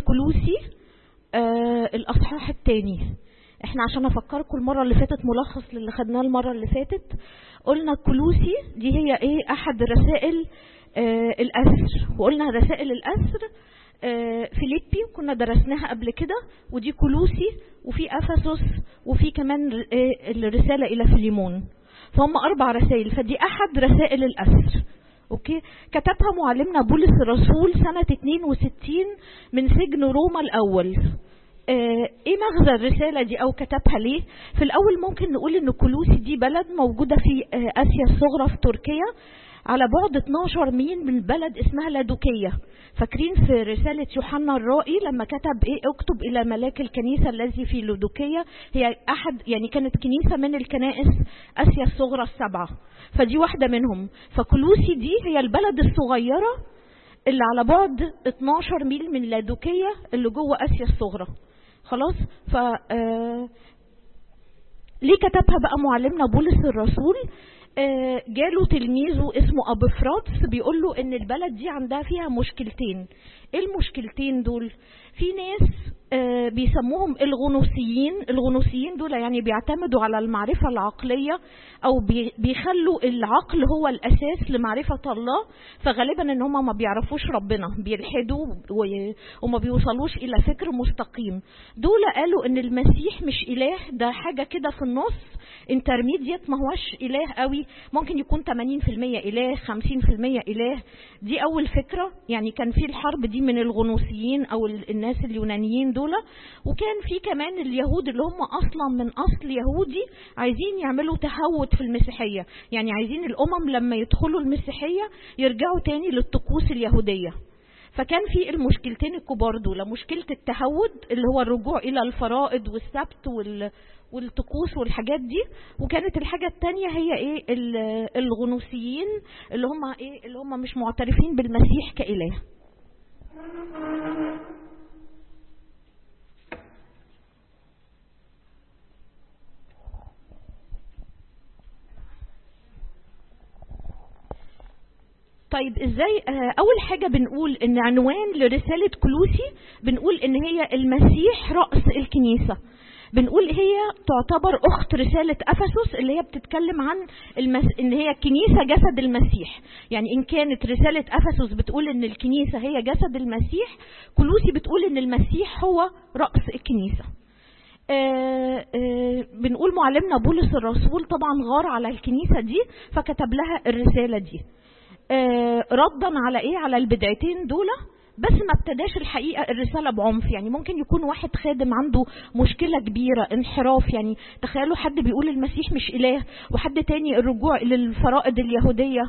كلوسي آه الاصحاح الثاني احنا عشان افكركم المره اللي فاتت ملخص للي خدناه المره اللي فاتت قلنا كلوسي دي هي ايه احد رسائل آه الاسر وقلنا رسائل الاسر آه فيليبي كنا درسناها قبل كده ودي كلوسي وفي افسس وفي كمان آه الرساله الى فيليمون فهم اربع رسائل فدي احد رسائل الاسر اوكي كتبها معلمنا بولس الرسول سنه 62 من سجن روما الاول آه ايه مغزى الرساله دي او كتبها ليه في الاول ممكن نقول ان كلوسي دي بلد موجوده في آه اسيا الصغرى في تركيا على بعد 12 ميل من بلد اسمها لادوكية فاكرين في رسالة يوحنا الرائي لما كتب ايه اكتب الى ملاك الكنيسة الذي في لادوكية هي احد يعني كانت كنيسة من الكنائس اسيا الصغرى السبعة فدي واحدة منهم فكلوسي دي هي البلد الصغيرة اللي على بعد 12 ميل من لادوكية اللي جوه اسيا الصغرى خلاص ف آه ليه كتبها بقى معلمنا بولس الرسول آه جاله تلميذه اسمه ابفراتس بيقول له ان البلد دي عندها فيها مشكلتين ايه المشكلتين دول في ناس آه بيسموهم الغنوصيين الغنوصيين دول يعني بيعتمدوا على المعرفة العقلية او بيخلوا العقل هو الاساس لمعرفة الله فغالبا ان هم ما بيعرفوش ربنا بيلحدوا وما بيوصلوش الى فكر مستقيم دول قالوا ان المسيح مش اله ده حاجة كده في النص انترميديت ما هوش اله قوي ممكن يكون 80% اله 50% اله دي اول فكرة يعني كان في الحرب دي من الغنوصيين او الناس اليونانيين دول وكان في كمان اليهود اللي هم اصلا من اصل يهودي عايزين يعملوا تهود في المسيحية يعني عايزين الامم لما يدخلوا المسيحية يرجعوا تاني للطقوس اليهودية فكان في المشكلتين الكبار دول مشكلة التهود اللي هو الرجوع إلى الفرائض والسبت وال والطقوس والحاجات دي وكانت الحاجة التانية هي ايه الغنوصيين اللي هم ايه اللي هم مش معترفين بالمسيح كإله طيب ازاي اول حاجة بنقول ان عنوان لرسالة كلوسي بنقول ان هي المسيح رأس الكنيسة بنقول هي تعتبر اخت رسالة افسس اللي هي بتتكلم عن المس... ان هي الكنيسة جسد المسيح يعني ان كانت رسالة افسس بتقول ان الكنيسة هي جسد المسيح كلوسي بتقول ان المسيح هو رأس الكنيسة آه آه بنقول معلمنا بولس الرسول طبعا غار على الكنيسة دي فكتب لها الرسالة دي آه ردا على ايه على البدعتين دول بس ما ابتداش الحقيقة الرسالة بعنف يعني ممكن يكون واحد خادم عنده مشكلة كبيرة انحراف يعني تخيلوا حد بيقول المسيح مش إله وحد تاني الرجوع للفرائض اليهودية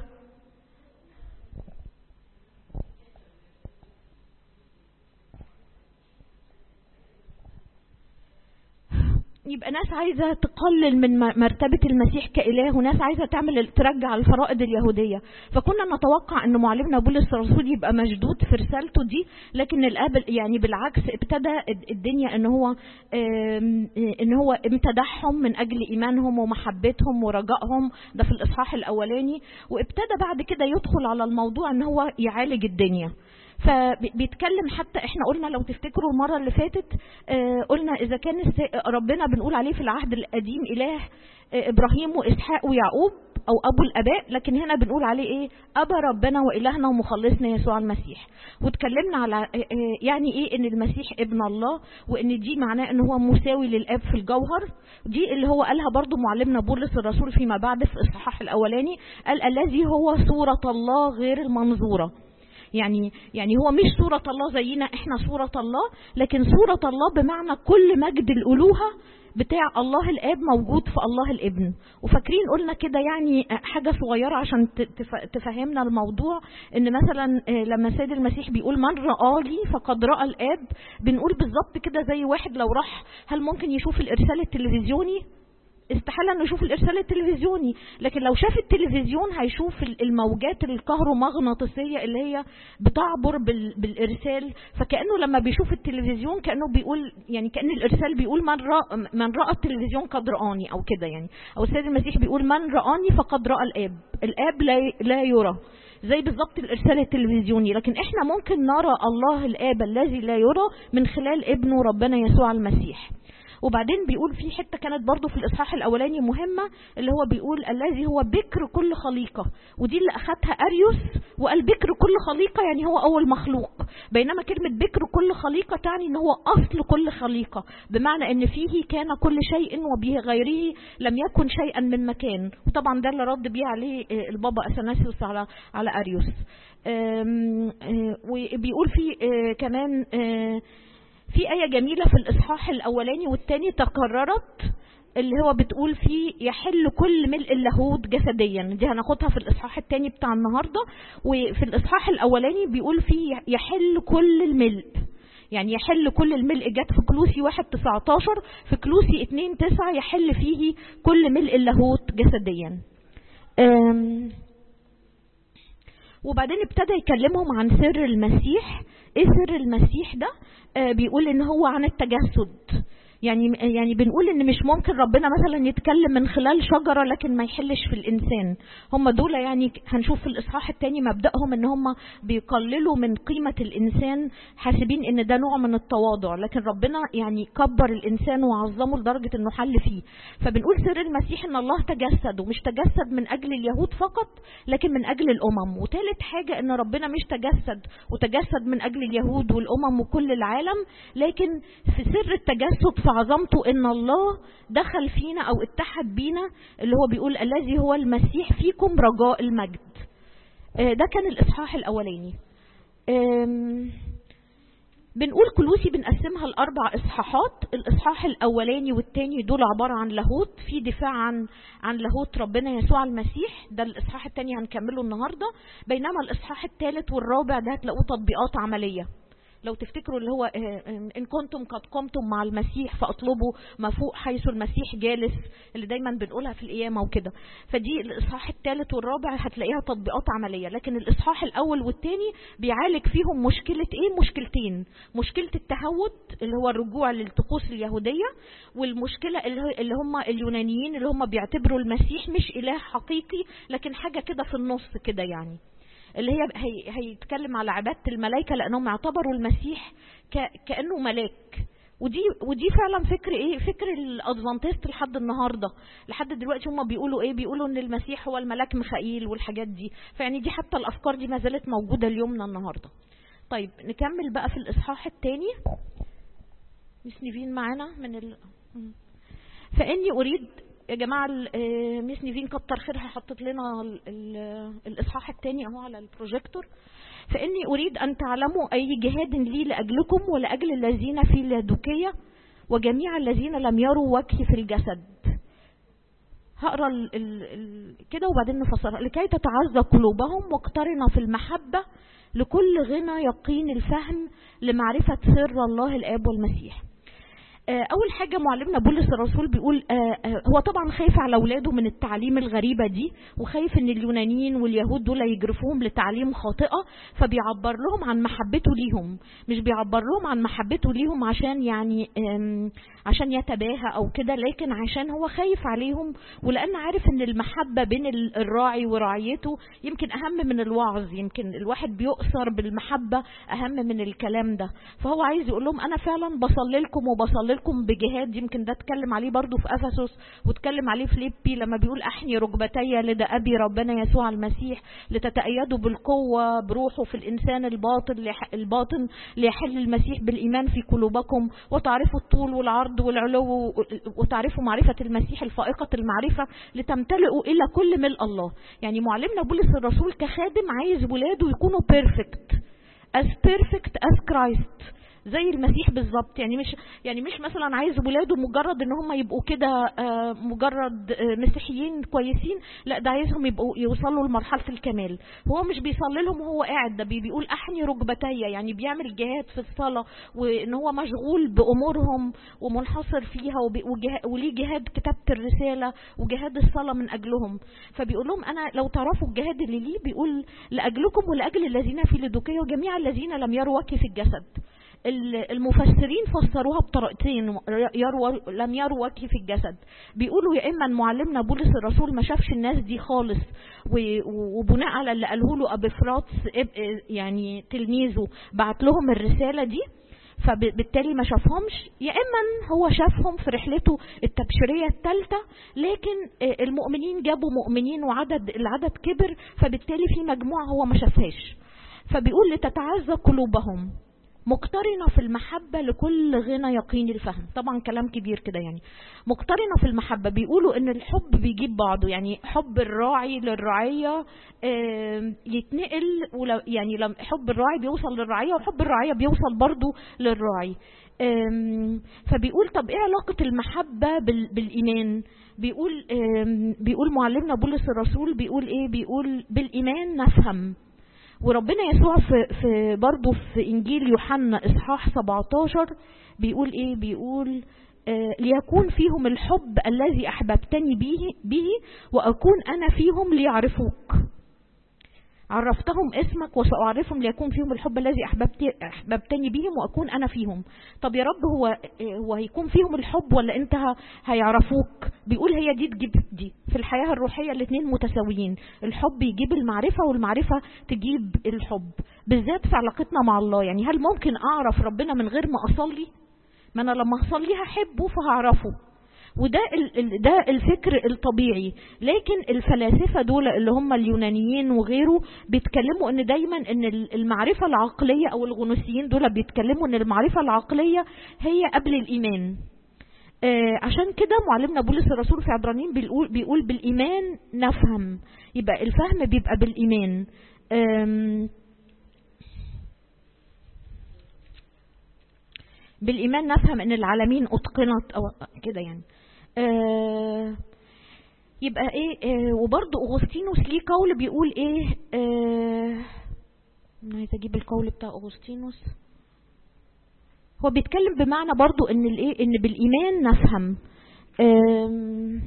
يبقى ناس عايزة تقلل من مرتبة المسيح كإله وناس عايزة تعمل ترجع الفرائض اليهودية فكنا نتوقع أن معلمنا بولس الرسول يبقى مشدود في رسالته دي لكن الآب يعني بالعكس ابتدى الدنيا أن هو أن هو امتدحهم من أجل إيمانهم ومحبتهم ورجائهم ده في الإصحاح الأولاني وابتدى بعد كده يدخل على الموضوع أن هو يعالج الدنيا فبيتكلم حتى احنا قلنا لو تفتكروا المرة اللي فاتت اه قلنا اذا كان ربنا بنقول عليه في العهد القديم اله اه ابراهيم واسحاق ويعقوب او ابو الاباء لكن هنا بنقول عليه ايه ابا ربنا والهنا ومخلصنا يسوع المسيح واتكلمنا على اه يعني ايه ان المسيح ابن الله وان دي معناه ان هو مساوي للاب في الجوهر دي اللي هو قالها برضو معلمنا بولس الرسول فيما بعد في الاصحاح الاولاني قال الذي هو صورة الله غير المنظوره يعني يعني هو مش صورة الله زينا احنا صورة الله لكن صورة الله بمعنى كل مجد الألوهة بتاع الله الاب موجود في الله الابن وفاكرين قلنا كده يعني حاجة صغيرة عشان تفهمنا الموضوع ان مثلا لما سيد المسيح بيقول من رآني فقد رأى الاب بنقول بالظبط كده زي واحد لو راح هل ممكن يشوف الارسال التلفزيوني استحالة انه يشوف الارسال التلفزيوني لكن لو شاف التلفزيون هيشوف الموجات الكهرومغناطيسية اللي هي بتعبر بالارسال فكأنه لما بيشوف التلفزيون كأنه بيقول يعني كأن الارسال بيقول من رأى, من رأى التلفزيون قد رآني او كده يعني او السيد المسيح بيقول من رآني فقد رأى الاب الاب لا, لا يرى زي بالظبط الارسال التلفزيوني لكن احنا ممكن نرى الله الاب الذي لا يرى من خلال ابنه ربنا يسوع المسيح وبعدين بيقول في حتة كانت برضو في الإصحاح الأولاني مهمة اللي هو بيقول الذي هو بكر كل خليقة ودي اللي أخدها أريوس وقال بكر كل خليقة يعني هو أول مخلوق بينما كلمة بكر كل خليقة تعني إن هو أصل كل خليقة بمعنى إن فيه كان كل شيء وبه غيره لم يكن شيئا من مكان وطبعا ده اللي رد بيه عليه البابا أثناسيوس على على أريوس وبيقول فيه كمان في آية جميلة في الإصحاح الأولاني والتاني تكررت اللي هو بتقول فيه يحل كل ملء اللاهوت جسديا دي هناخدها في الإصحاح التاني بتاع النهاردة وفي الإصحاح الأولاني بيقول فيه يحل كل الملء يعني يحل كل الملء جت في كلوسي واحد 19 في كلوسي 2 9 يحل فيه كل ملء اللاهوت جسديا وبعدين ابتدى يكلمهم عن سر المسيح ايه سر المسيح ده آه بيقول ان هو عن التجسد يعني يعني بنقول ان مش ممكن ربنا مثلا يتكلم من خلال شجره لكن ما يحلش في الانسان هم دول يعني هنشوف في الاصحاح الثاني مبداهم ان هم بيقللوا من قيمه الانسان حاسبين ان ده نوع من التواضع لكن ربنا يعني كبر الانسان وعظمه لدرجه انه حل فيه فبنقول سر المسيح ان الله تجسد ومش تجسد من اجل اليهود فقط لكن من اجل الامم وثالث حاجه ان ربنا مش تجسد وتجسد من اجل اليهود والامم وكل العالم لكن في سر التجسد في عظمته ان الله دخل فينا او اتحد بينا اللي هو بيقول الذي هو المسيح فيكم رجاء المجد ده كان الاصحاح الاولاني بنقول كلوسي بنقسمها لاربع اصحاحات الاصحاح الاولاني والثاني دول عباره عن لاهوت في دفاع عن عن لاهوت ربنا يسوع المسيح ده الاصحاح الثاني هنكمله النهارده بينما الاصحاح الثالث والرابع ده هتلاقوه تطبيقات عمليه لو تفتكروا اللي هو ان كنتم قد قمتم مع المسيح فاطلبوا ما فوق حيث المسيح جالس اللي دايما بنقولها في القيامه وكده فدي الاصحاح الثالث والرابع هتلاقيها تطبيقات عمليه لكن الاصحاح الاول والثاني بيعالج فيهم مشكله ايه مشكلتين مشكله التهود اللي هو الرجوع للطقوس اليهوديه والمشكله اللي هم اليونانيين اللي هم بيعتبروا المسيح مش اله حقيقي لكن حاجه كده في النص كده يعني اللي هي هي هيتكلم على عباده الملائكه لانهم اعتبروا المسيح كانه ملاك ودي ودي فعلا فكر ايه فكر الادفانتست لحد النهارده لحد دلوقتي هم بيقولوا ايه بيقولوا ان المسيح هو الملاك ميخائيل والحاجات دي فيعني دي حتى الافكار دي ما زالت موجوده اليومنا النهارده طيب نكمل بقى في الاصحاح الثاني مش نيفين معانا من ال... فاني اريد يا جماعة ميس نيفين كتر خيرها حطت لنا ال ال الإصحاح الثاني أهو على البروجيكتور فإني أريد أن تعلموا أي جهاد لي لأجلكم ولأجل الذين في لادوكية وجميع الذين لم يروا وجهي في الجسد هقرا ال ال ال كده وبعدين نفسرها لكي تتعزى قلوبهم واقترن في المحبة لكل غنى يقين الفهم لمعرفة سر الله الآب والمسيح اول حاجه معلمنا بولس الرسول بيقول هو طبعا خايف على اولاده من التعليم الغريبه دي وخايف ان اليونانيين واليهود دول يجرفوهم لتعليم خاطئه فبيعبر لهم عن محبته ليهم مش بيعبر لهم عن محبته ليهم عشان يعني عشان يتباهى او كده لكن عشان هو خايف عليهم ولان عارف ان المحبه بين الراعي ورعيته يمكن اهم من الوعظ يمكن الواحد بيؤثر بالمحبه اهم من الكلام ده فهو عايز يقول لهم انا فعلا بصلي لكم وبصلي لكم بجهاد يمكن ده اتكلم عليه برضو في افسس واتكلم عليه في ليبي لما بيقول احني ركبتي لدى ابي ربنا يسوع المسيح لتتأيدوا بالقوة بروحه في الانسان الباطن الباطن ليحل المسيح بالايمان في قلوبكم وتعرفوا الطول والعرض والعلو وتعرفوا معرفة المسيح الفائقة المعرفة لتمتلئوا الى كل ملء الله يعني معلمنا بولس الرسول كخادم عايز ولاده يكونوا بيرفكت as perfect as Christ زي المسيح بالظبط يعني مش يعني مش مثلا عايز ولاده مجرد ان هم يبقوا كده آه، مجرد آه، مسيحيين كويسين لا ده عايزهم يبقوا يوصلوا لمرحله الكمال هو مش بيصلي لهم وهو قاعد ده بي- بيقول احني ركبتي يعني بيعمل جهاد في الصلاه وان هو مشغول بامورهم ومنحصر فيها وبي- وجه- وليه جهاد كتابه الرساله وجهاد الصلاه من اجلهم فبيقول لهم انا لو تعرفوا الجهاد اللي ليه بيقول لاجلكم ولاجل الذين في لدوكيه وجميع الذين لم يروا وجهي في الجسد ال- المفسرين فسروها بطريقتين يروى لم يروا وجهي في الجسد بيقولوا يا اما إن معلمنا بولس الرسول ما شافش الناس دي خالص و- وبناء على اللي قاله له ابيفراطس اب- يعني تلميذه بعت لهم الرساله دي فبالتالي ما شافهمش يا اما إن هو شافهم في رحلته التبشيريه الثالثه لكن آه، المؤمنين جابوا مؤمنين وعدد العدد كبر فبالتالي في مجموعه هو ما شافهاش فبيقول لتتعزى قلوبهم مقترنة في المحبة لكل غنى يقين الفهم طبعا كلام كبير كده يعني مقترنة في المحبة بيقولوا ان الحب بيجيب بعضه يعني حب الراعي للرعية آم، يتنقل ولو- يعني لما حب الراعي بيوصل للرعية وحب الرعية بيوصل برضه للراعي آم، فبيقول طب ايه علاقة المحبة بال- بالإيمان بيقول آم، بيقول معلمنا بولس الرسول بيقول ايه بيقول بالإيمان نفهم وربنا يسوع في, في برضه في انجيل يوحنا اصحاح 17 بيقول ايه بيقول آه ليكون فيهم الحب الذي احببتني به به واكون انا فيهم ليعرفوك عرفتهم اسمك وسأعرفهم ليكون فيهم الحب الذي أحببت أحببتني بهم وأكون أنا فيهم طب يا رب هو هو هيكون فيهم الحب ولا أنت ه- هيعرفوك بيقول هي دي تجيب دي في الحياة الروحية الاثنين متساويين الحب يجيب المعرفة والمعرفة تجيب الحب بالذات في علاقتنا مع الله يعني هل ممكن أعرف ربنا من غير ما أصلي ما أنا لما أصلي هحبه فهعرفه وده ال- ال- ده الفكر الطبيعي لكن الفلاسفه دول اللي هم اليونانيين وغيره بيتكلموا ان دايما ان ال- المعرفه العقليه او الغنوصيين دول بيتكلموا ان المعرفه العقليه هي قبل الايمان آه عشان كده معلمنا بولس الرسول في عبرانيين بيقول بيقول بالايمان نفهم يبقى الفهم بيبقى بالايمان آم، بالإيمان نفهم أن العالمين أتقنت أو كده يعني آه يبقى إيه آه وبرضه أغسطينوس ليه قول بيقول إيه آه أنا عايزة أجيب القول بتاع أغسطينوس هو بيتكلم بمعنى برضه إن الإيه إن بالإيمان نفهم آم،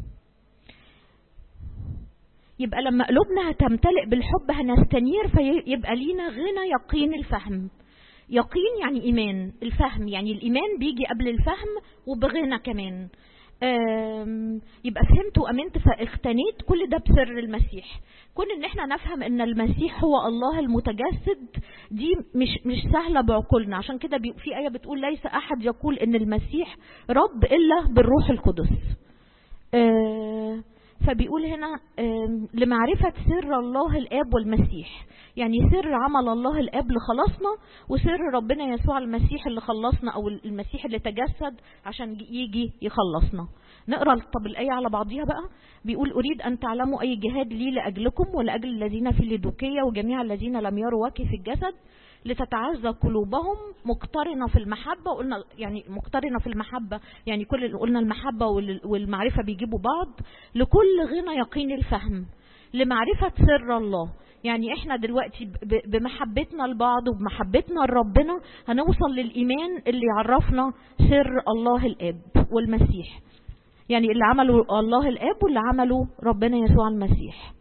يبقى لما قلوبنا هتمتلئ بالحب هنستنير فيبقى لينا غنى يقين الفهم يقين يعني ايمان الفهم يعني الايمان بيجي قبل الفهم وبغنى كمان آم، يبقى فهمت وامنت فاختنيت كل ده بسر المسيح كون ان احنا نفهم ان المسيح هو الله المتجسد دي مش مش سهله بعقولنا عشان كده بي- في ايه بتقول ليس احد يقول ان المسيح رب الا بالروح القدس آه، فبيقول هنا آم، لمعرفة سر الله الآب والمسيح يعني سر عمل الله الآب لخلصنا وسر ربنا يسوع المسيح اللي خلصنا أو المسيح اللي تجسد عشان يجي يخلصنا نقرا طب الآية على بعضيها بقى بيقول أريد أن تعلموا أي جهاد لي لأجلكم ولأجل الذين في الليدوكية وجميع الذين لم يروا وجهي في الجسد لتتعزى قلوبهم مقترنة في المحبة قلنا يعني مقترنة في المحبة يعني كل اللي قلنا المحبة وال- والمعرفة بيجيبوا بعض لكل غنى يقين الفهم لمعرفة سر الله يعني احنا دلوقتي ب- ب- بمحبتنا لبعض وبمحبتنا لربنا هنوصل للإيمان اللي يعرفنا سر الله الآب والمسيح يعني اللي عمله الله الآب واللي عمله ربنا يسوع المسيح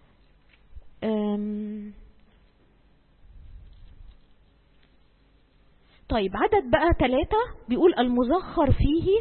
أم طيب عدد بقى ثلاثة بيقول المزخر فيه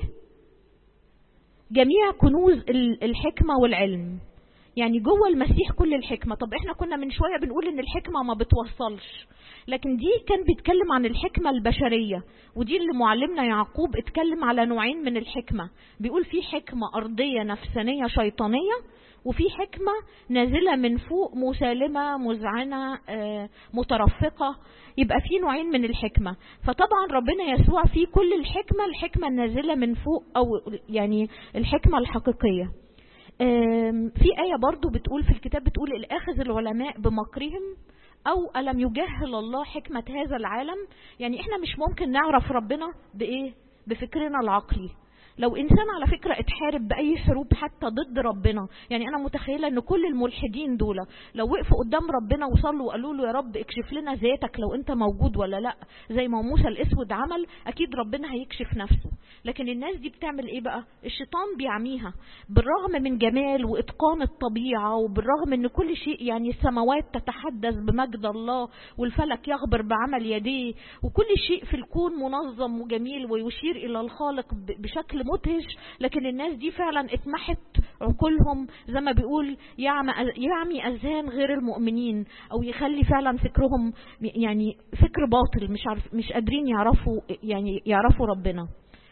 جميع كنوز ال- الحكمة والعلم يعني جوه المسيح كل الحكمة طب احنا كنا من شوية بنقول ان الحكمة ما بتوصلش لكن دي كان بيتكلم عن الحكمة البشرية ودي اللي معلمنا يعقوب اتكلم على نوعين من الحكمة بيقول في حكمة أرضية نفسانية شيطانية وفي حكمة نازلة من فوق مسالمة مذعنة آه، مترفقة يبقى في نوعين من الحكمة فطبعا ربنا يسوع فيه كل الحكمة الحكمة النازلة من فوق أو يعني الحكمة الحقيقية آم، في آية برضو بتقول في الكتاب بتقول الآخذ العلماء بمكرهم او الم يجهل الله حكمة هذا العالم يعني احنا مش ممكن نعرف ربنا بايه بفكرنا العقلي لو انسان على فكره اتحارب باي حروب حتى ضد ربنا يعني انا متخيله ان كل الملحدين دول لو وقفوا قدام ربنا وصلوا وقالوا له يا رب اكشف لنا ذاتك لو انت موجود ولا لا زي ما موسى الاسود عمل اكيد ربنا هيكشف نفسه لكن الناس دي بتعمل ايه بقى الشيطان بيعميها بالرغم من جمال واتقان الطبيعه وبالرغم ان كل شيء يعني السماوات تتحدث بمجد الله والفلك يخبر بعمل يديه وكل شيء في الكون منظم وجميل ويشير الى الخالق بشكل مدهش لكن الناس دي فعلا اتمحت عقولهم زي ما بيقول يعمي, يعمي اذهان غير المؤمنين او يخلي فعلا فكرهم يعني فكر باطل مش عارف مش قادرين يعرفوا يعني يعرفوا ربنا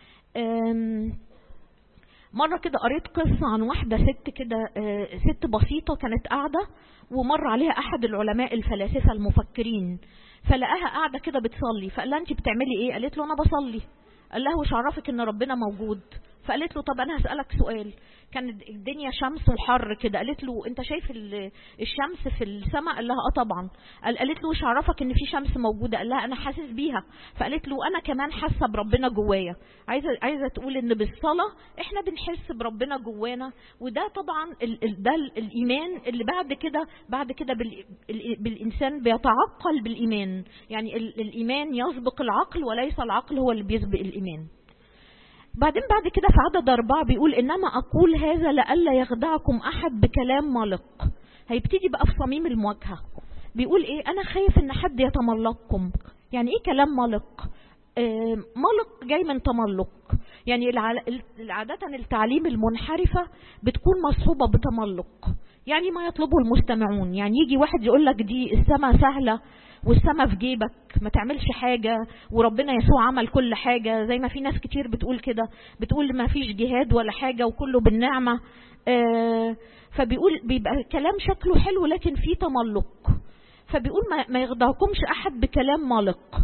مرة كده قريت قصة عن واحدة ست كده ست بسيطة كانت قاعدة ومر عليها أحد العلماء الفلاسفة المفكرين فلقاها قاعدة كده بتصلي فقال لها أنت بتعملي إيه؟ قالت له أنا بصلي قال لها وش عرفك ان ربنا موجود فقالت له طب انا هسالك سؤال كان الدنيا شمس وحر كده قالت له انت شايف الشمس في السماء قال لها اه طبعا قال قالت له وش عرفك ان في شمس موجوده قال لها انا حاسس بيها فقالت له انا كمان حاسه بربنا جوايا عايزه عايزه تقول ان بالصلاه احنا بنحس بربنا جوانا وده طبعا ال ال ده الايمان اللي بعد كده بعد كده بالانسان بيتعقل بالايمان يعني الايمان يسبق العقل وليس العقل هو اللي بيسبق الايمان بعدين بعد كده في عدد أربعة بيقول إنما أقول هذا لئلا يخدعكم أحد بكلام ملق هيبتدي بقى في صميم المواجهة بيقول إيه أنا خايف إن حد يتملقكم يعني إيه كلام ملق آه ملق جاي من تملق يعني عادة التعليم المنحرفة بتكون مصحوبة بتملق يعني ما يطلبه المستمعون يعني يجي واحد يقول لك دي السماء سهلة والسما في جيبك ما تعملش حاجة وربنا يسوع عمل كل حاجة زي ما في ناس كتير بتقول كده بتقول ما فيش جهاد ولا حاجة وكله بالنعمة آه فبيقول بيبقى كلام شكله حلو لكن فيه تملق فبيقول ما, ما يخدعكمش أحد بكلام ملق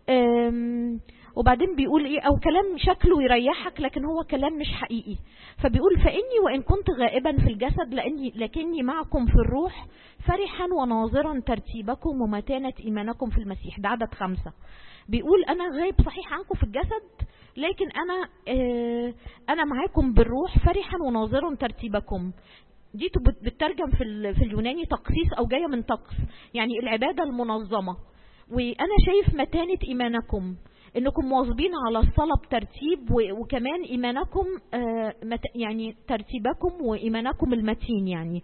وبعدين بيقول ايه او كلام شكله يريحك لكن هو كلام مش حقيقي فبيقول فاني وان كنت غائبا في الجسد لاني لكني معكم في الروح فرحا وناظرا ترتيبكم ومتانة ايمانكم في المسيح ده عدد خمسة بيقول انا غايب صحيح عنكم في الجسد لكن انا آه انا معاكم بالروح فرحا وناظرا ترتيبكم دي بتترجم في في اليوناني تقسيس او جايه من طقس يعني العباده المنظمه وانا شايف متانه ايمانكم انكم مواظبين على الصلاة بترتيب وكمان ايمانكم يعني ترتيبكم وايمانكم المتين يعني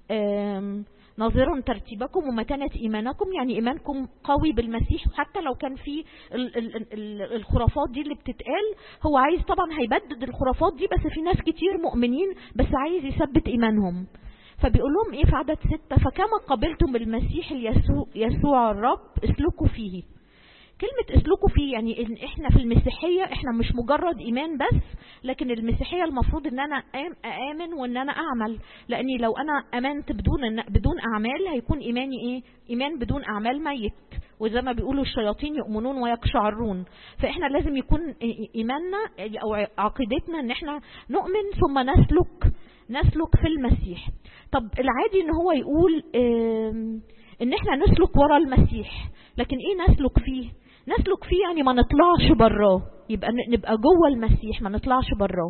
ناظرا ترتيبكم ومتانة ايمانكم يعني ايمانكم قوي بالمسيح حتى لو كان في الخرافات دي اللي بتتقال هو عايز طبعا هيبدد الخرافات دي بس في ناس كتير مؤمنين بس عايز يثبت ايمانهم فبيقول لهم ايه في عدد ستة فكما قبلتم المسيح يسوع, يسوع الرب اسلكوا فيه كلمة اسلكوا فيه يعني ان احنا في المسيحية احنا مش مجرد ايمان بس لكن المسيحية المفروض ان انا اامن وان انا اعمل لاني لو انا امنت بدون بدون اعمال هيكون ايماني ايه ايمان بدون اعمال ميت وزي ما بيقولوا الشياطين يؤمنون ويقشعرون فاحنا لازم يكون ايماننا او عقيدتنا ان احنا نؤمن ثم نسلك نسلك في المسيح طب العادي ان هو يقول ان احنا نسلك ورا المسيح لكن ايه نسلك فيه نسلك فيه يعني ما نطلعش براه يبقى نبقى جوه المسيح ما نطلعش براه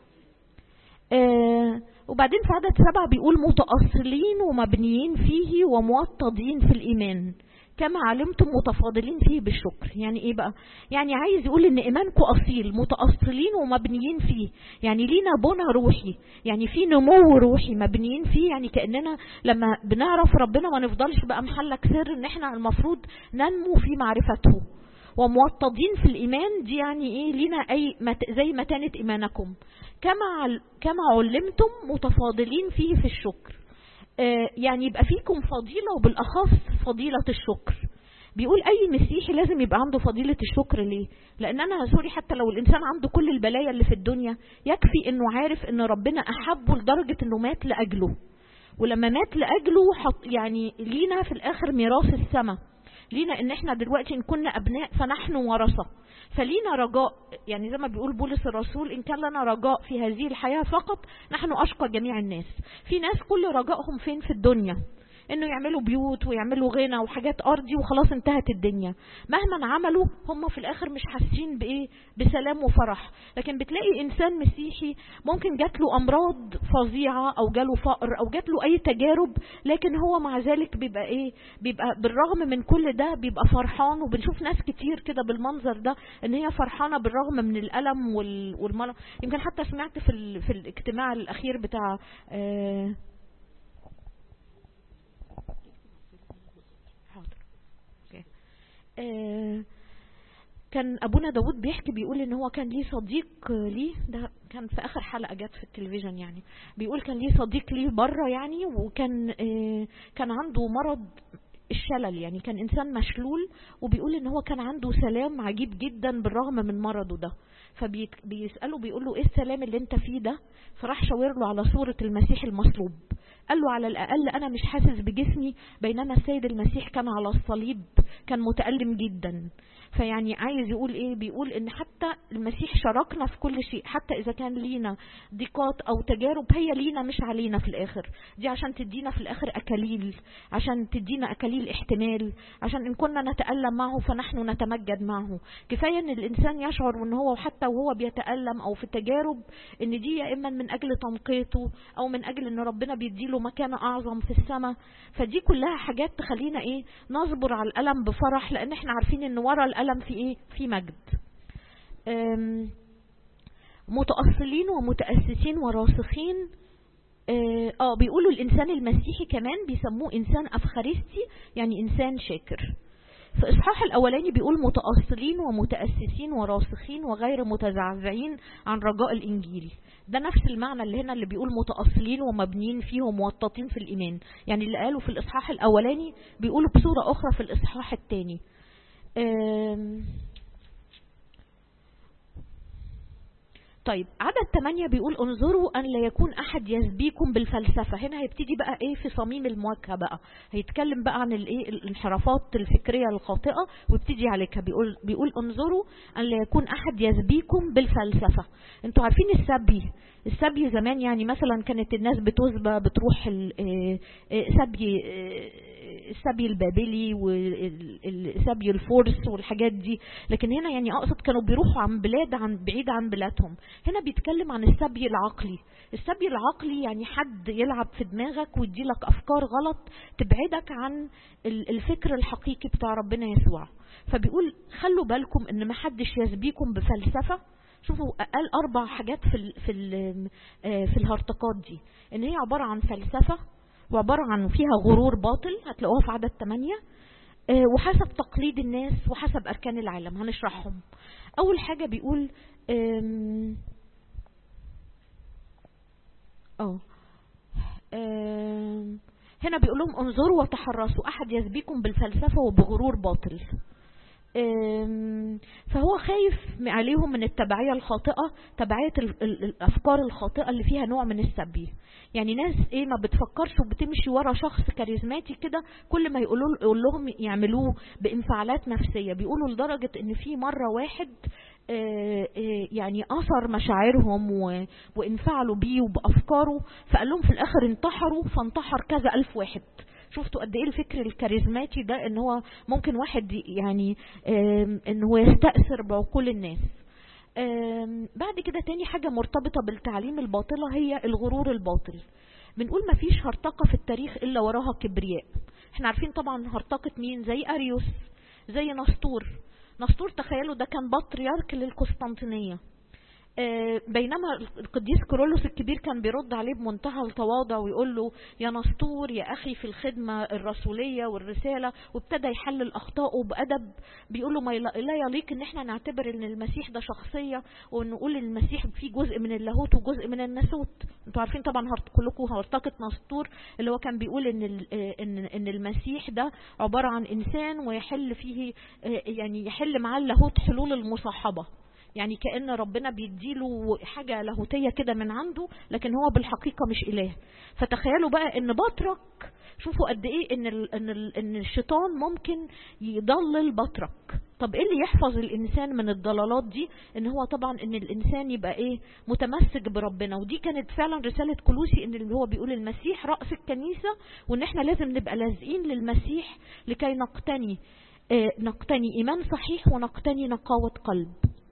آه وبعدين في عدد سبعة بيقول متأصلين ومبنيين فيه وموطدين في الإيمان كما علمتم متفاضلين فيه بالشكر يعني ايه بقى يعني عايز يقول ان ايمانكم اصيل متاصلين ومبنيين فيه يعني لينا بنى روحي يعني في نمو روحي مبنيين فيه يعني كاننا لما بنعرف ربنا ما نفضلش بقى محلك سر ان احنا المفروض ننمو في معرفته وموطدين في الايمان دي يعني ايه لينا اي مت زي متانه ايمانكم كما كما علمتم متفاضلين فيه في الشكر يعني يبقى فيكم فضيلة وبالأخص فضيلة الشكر بيقول أي مسيحي لازم يبقى عنده فضيلة الشكر ليه لأن أنا سوري حتى لو الإنسان عنده كل البلايا اللي في الدنيا يكفي أنه عارف أن ربنا أحبه لدرجة أنه مات لأجله ولما مات لأجله حط يعني لينا في الآخر ميراث السماء لينا ان احنا دلوقتي ان كنا ابناء فنحن ورثه فلينا رجاء يعني زي ما بيقول بولس الرسول ان كان لنا رجاء في هذه الحياه فقط نحن اشقى جميع الناس في ناس كل رجائهم فين في الدنيا انه يعملوا بيوت ويعملوا غنى وحاجات ارضي وخلاص انتهت الدنيا مهما عملوا هم في الاخر مش حاسين بايه بسلام وفرح لكن بتلاقي انسان مسيحي ممكن جات له امراض فظيعه او جاله فقر او جات له اي تجارب لكن هو مع ذلك بيبقى ايه بيبقى بالرغم من كل ده بيبقى فرحان وبنشوف ناس كتير كده بالمنظر ده ان هي فرحانه بالرغم من الالم والمرض يمكن حتى سمعت في ال... في الاجتماع الاخير بتاع آه آه كان ابونا داود بيحكي بيقول ان هو كان ليه صديق ليه ده كان في اخر حلقه جت في التلفزيون يعني بيقول كان ليه صديق ليه بره يعني وكان آه كان عنده مرض الشلل يعني كان انسان مشلول وبيقول ان هو كان عنده سلام عجيب جدا بالرغم من مرضه ده فبيسأله بيقول له ايه السلام اللي انت فيه ده فراح شاور له على صورة المسيح المصلوب قال له على الأقل أنا مش حاسس بجسمي بينما السيد المسيح كان على الصليب كان متألم جدا فيعني عايز يقول ايه بيقول ان حتى المسيح شاركنا في كل شيء حتى اذا كان لينا ضيقات او تجارب هي لينا مش علينا في الاخر دي عشان تدينا في الاخر اكاليل عشان تدينا اكاليل احتمال عشان ان كنا نتألم معه فنحن نتمجد معه كفاية ان الانسان يشعر ان هو حتى وهو بيتألم او في التجارب ان دي يا اما من اجل تنقيته او من اجل ان ربنا بيديله مكانة اعظم في السماء فدي كلها حاجات تخلينا ايه نصبر على الالم بفرح لان احنا عارفين ان ورا الالم في ايه في مجد متأصلين ومتأسسين وراسخين اه بيقولوا الانسان المسيحي كمان بيسموه انسان افخارستي يعني انسان شاكر في اصحاح الاولاني بيقول متأصلين ومتأسسين وراسخين وغير متزعزعين عن رجاء الانجيل ده نفس المعنى اللي هنا اللي بيقول متأصلين ومبنيين فيه وموططين في الايمان يعني اللي قالوا في الاصحاح الاولاني بيقولوا بصورة اخرى في الاصحاح الثاني طيب عدد 8 بيقول انظروا أن لا يكون أحد يسبيكم بالفلسفة هنا هيبتدي بقى إيه في صميم المواجهة بقى هيتكلم بقى عن الإيه الانحرافات الفكرية الخاطئة ويبتدي عليك بيقول بيقول انظروا أن لا يكون أحد يسبيكم بالفلسفة انتوا عارفين السبي السبي زمان يعني مثلا كانت الناس بتسبى بتروح سبي السبي البابلي والسبي الفرس والحاجات دي لكن هنا يعني اقصد كانوا بيروحوا عن بلاد عن بعيد عن بلادهم هنا بيتكلم عن السبي العقلي السبي العقلي يعني حد يلعب في دماغك ويديلك افكار غلط تبعدك عن الفكر الحقيقي بتاع ربنا يسوع فبيقول خلوا بالكم ان محدش يسبيكم بفلسفه شوفوا قال اربع حاجات في ال في ال في الهرطقات دي ان هي عباره عن فلسفه وعباره عن فيها غرور باطل هتلاقوها في عدد 8 وحسب تقليد الناس وحسب اركان العالم هنشرحهم اول حاجه بيقول اه هنا بيقول لهم انظروا وتحرصوا احد يسبيكم بالفلسفه وبغرور باطل فهو خايف عليهم من التبعية الخاطئة تبعية الأفكار الخاطئة اللي فيها نوع من السبي يعني ناس ايه ما بتفكرش وبتمشي ورا شخص كاريزماتي كده كل ما يقولوا يقول لهم يعملوه بانفعالات نفسية بيقولوا لدرجة ان في مرة واحد يعني أثر مشاعرهم وانفعلوا بيه وبأفكاره فقال لهم في الآخر انتحروا فانتحر كذا ألف واحد شفتوا قد ايه الفكر الكاريزماتي ده ان هو ممكن واحد يعني ان هو يستأثر بعقول الناس بعد كده تاني حاجة مرتبطة بالتعليم الباطلة هي الغرور الباطل بنقول ما فيش هرطقة في التاريخ الا وراها كبرياء احنا عارفين طبعا هرطقة مين زي اريوس زي نسطور نسطور تخيلوا ده كان بطريرك للقسطنطينية بينما القديس كورولوس الكبير كان بيرد عليه بمنتهى التواضع ويقول له يا نسطور يا أخي في الخدمة الرسولية والرسالة وابتدى يحلل أخطائه بأدب بيقول له ما لا يليق إن احنا نعتبر إن المسيح ده شخصية ونقول المسيح فيه جزء من اللاهوت وجزء من الناسوت انتوا عارفين طبعا كلكم هرطقة نسطور اللي هو كان بيقول إن إن إن المسيح ده عبارة عن إنسان ويحل فيه يعني يحل معاه اللاهوت حلول المصاحبة يعني كأن ربنا بيديله حاجة لاهوتية كده من عنده لكن هو بالحقيقة مش إله فتخيلوا بقى ان بطرك شوفوا قد ايه ان ال ان ال ان الشيطان ممكن يضلل بطرك طب ايه اللي يحفظ الانسان من الضلالات دي ان هو طبعا ان الانسان يبقى ايه متمسك بربنا ودي كانت فعلا رسالة كلوسي ان اللي هو بيقول المسيح رأس الكنيسة وان احنا لازم نبقى لازقين للمسيح لكي نقتني اه نقتني ايمان صحيح ونقتني نقاوة قلب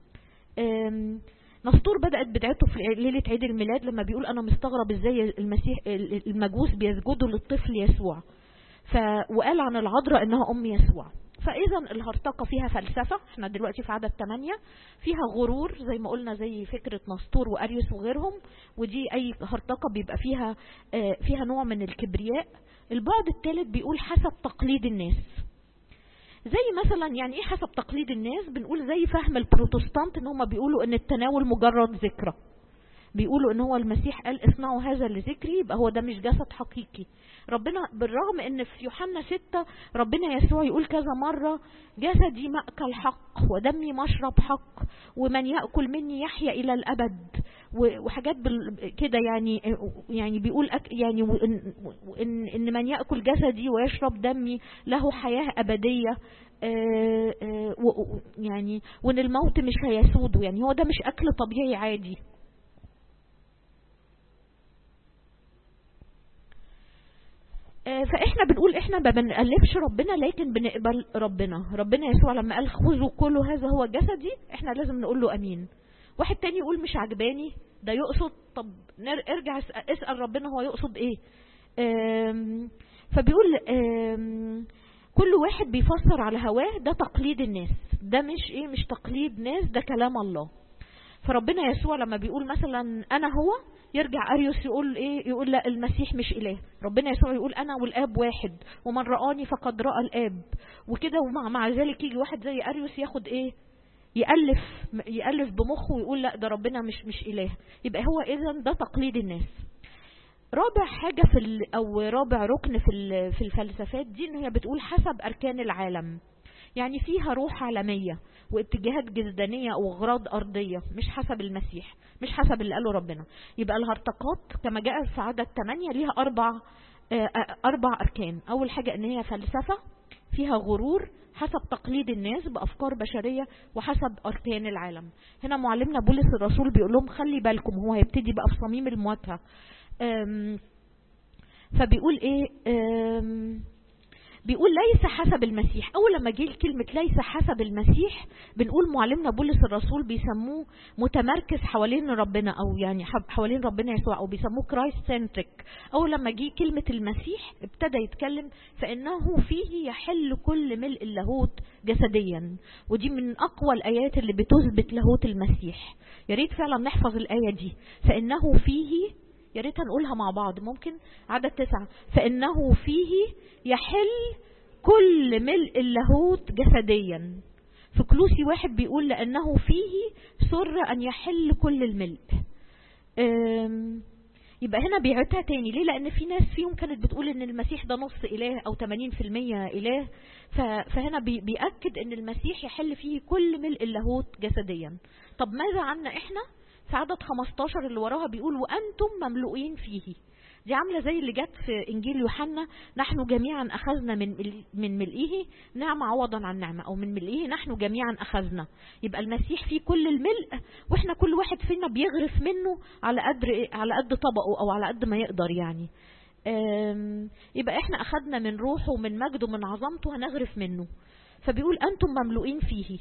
نسطور بدأت بدعته في ليلة عيد الميلاد لما بيقول أنا مستغرب إزاي المسيح المجوس بيسجدوا للطفل يسوع ف وقال عن العذراء إنها أم يسوع فإذا الهرطقة فيها فلسفة احنا دلوقتي في عدد 8 فيها غرور زي ما قلنا زي فكرة نسطور وأريوس وغيرهم ودي أي هرطقة بيبقى فيها فيها نوع من الكبرياء البعد الثالث بيقول حسب تقليد الناس زي مثلا يعني ايه حسب تقليد الناس بنقول زي فهم البروتستانت ان هم بيقولوا ان التناول مجرد ذكرى بيقولوا ان هو المسيح قال اصنعوا هذا لذكري يبقى هو ده مش جسد حقيقي ربنا بالرغم ان في يوحنا ستة ربنا يسوع يقول كذا مرة جسدي مأكل حق ودمي مشرب حق ومن يأكل مني يحيا الى الابد وحاجات كده يعني يعني بيقول أك يعني ان ان من ياكل جسدي ويشرب دمي له حياه ابديه يعني وان الموت مش هيسوده يعني هو ده مش اكل طبيعي عادي فاحنا بنقول احنا ما بنقلبش ربنا لكن بنقبل ربنا ربنا يسوع لما قال خذوا كل هذا هو جسدي احنا لازم نقول له امين واحد تاني يقول مش عجباني ده يقصد طب ارجع اسأل ربنا هو يقصد ايه فبيقول كل واحد بيفسر على هواه ده تقليد الناس ده مش ايه مش تقليد ناس ده كلام الله فربنا يسوع لما بيقول مثلا انا هو يرجع اريوس يقول ايه يقول لا المسيح مش اله ربنا يسوع يقول انا والاب واحد ومن رآني فقد رأى الاب وكده ومع مع ذلك يجي واحد زي اريوس ياخد ايه يألف يألف بمخه ويقول لا ده ربنا مش مش إله يبقى هو إذا ده تقليد الناس رابع حاجة في أو رابع ركن في في الفلسفات دي إن هي بتقول حسب أركان العالم يعني فيها روح عالمية واتجاهات جسدانية وأغراض أرضية مش حسب المسيح مش حسب اللي قاله ربنا يبقى الهرطقات كما جاء في عدد 8 ليها أربع أربع أركان أول حاجة إن هي فلسفة فيها غرور حسب تقليد الناس بأفكار بشرية وحسب أركان العالم هنا معلمنا بولس الرسول بيقول لهم خلي بالكم هو هيبتدي بقى في صميم المواجهة فبيقول ايه بيقول ليس حسب المسيح اول لما جه كلمة ليس حسب المسيح بنقول معلمنا بولس الرسول بيسموه متمركز حوالين ربنا او يعني حوالين ربنا يسوع او بيسموه كرايست سنتريك اول لما جه كلمة المسيح ابتدى يتكلم فانه فيه يحل كل ملء اللاهوت جسديا ودي من اقوى الايات اللي بتثبت لاهوت المسيح يا ريت فعلا نحفظ الايه دي فانه فيه يا ريت هنقولها مع بعض ممكن عدد تسعة فإنه فيه يحل كل ملء اللاهوت جسديا في كلوسي واحد بيقول لأنه فيه سر أن يحل كل الملء يبقى هنا بيعتها تاني ليه لأن في ناس فيهم كانت بتقول أن المسيح ده نص إله أو 80% إله فهنا بيأكد أن المسيح يحل فيه كل ملء اللاهوت جسديا طب ماذا عنا إحنا في عدد 15 اللي وراها بيقول وأنتم مملوئين فيه دي عاملة زي اللي جت في إنجيل يوحنا نحن جميعا أخذنا من من ملئه نعمة عوضا عن نعمة أو من ملئه نحن جميعا أخذنا يبقى المسيح فيه كل الملء وإحنا كل واحد فينا بيغرف منه على قدر على قد طبقه أو على قد ما يقدر يعني يبقى إحنا أخذنا من روحه ومن مجده ومن عظمته هنغرف منه فبيقول أنتم مملوئين فيه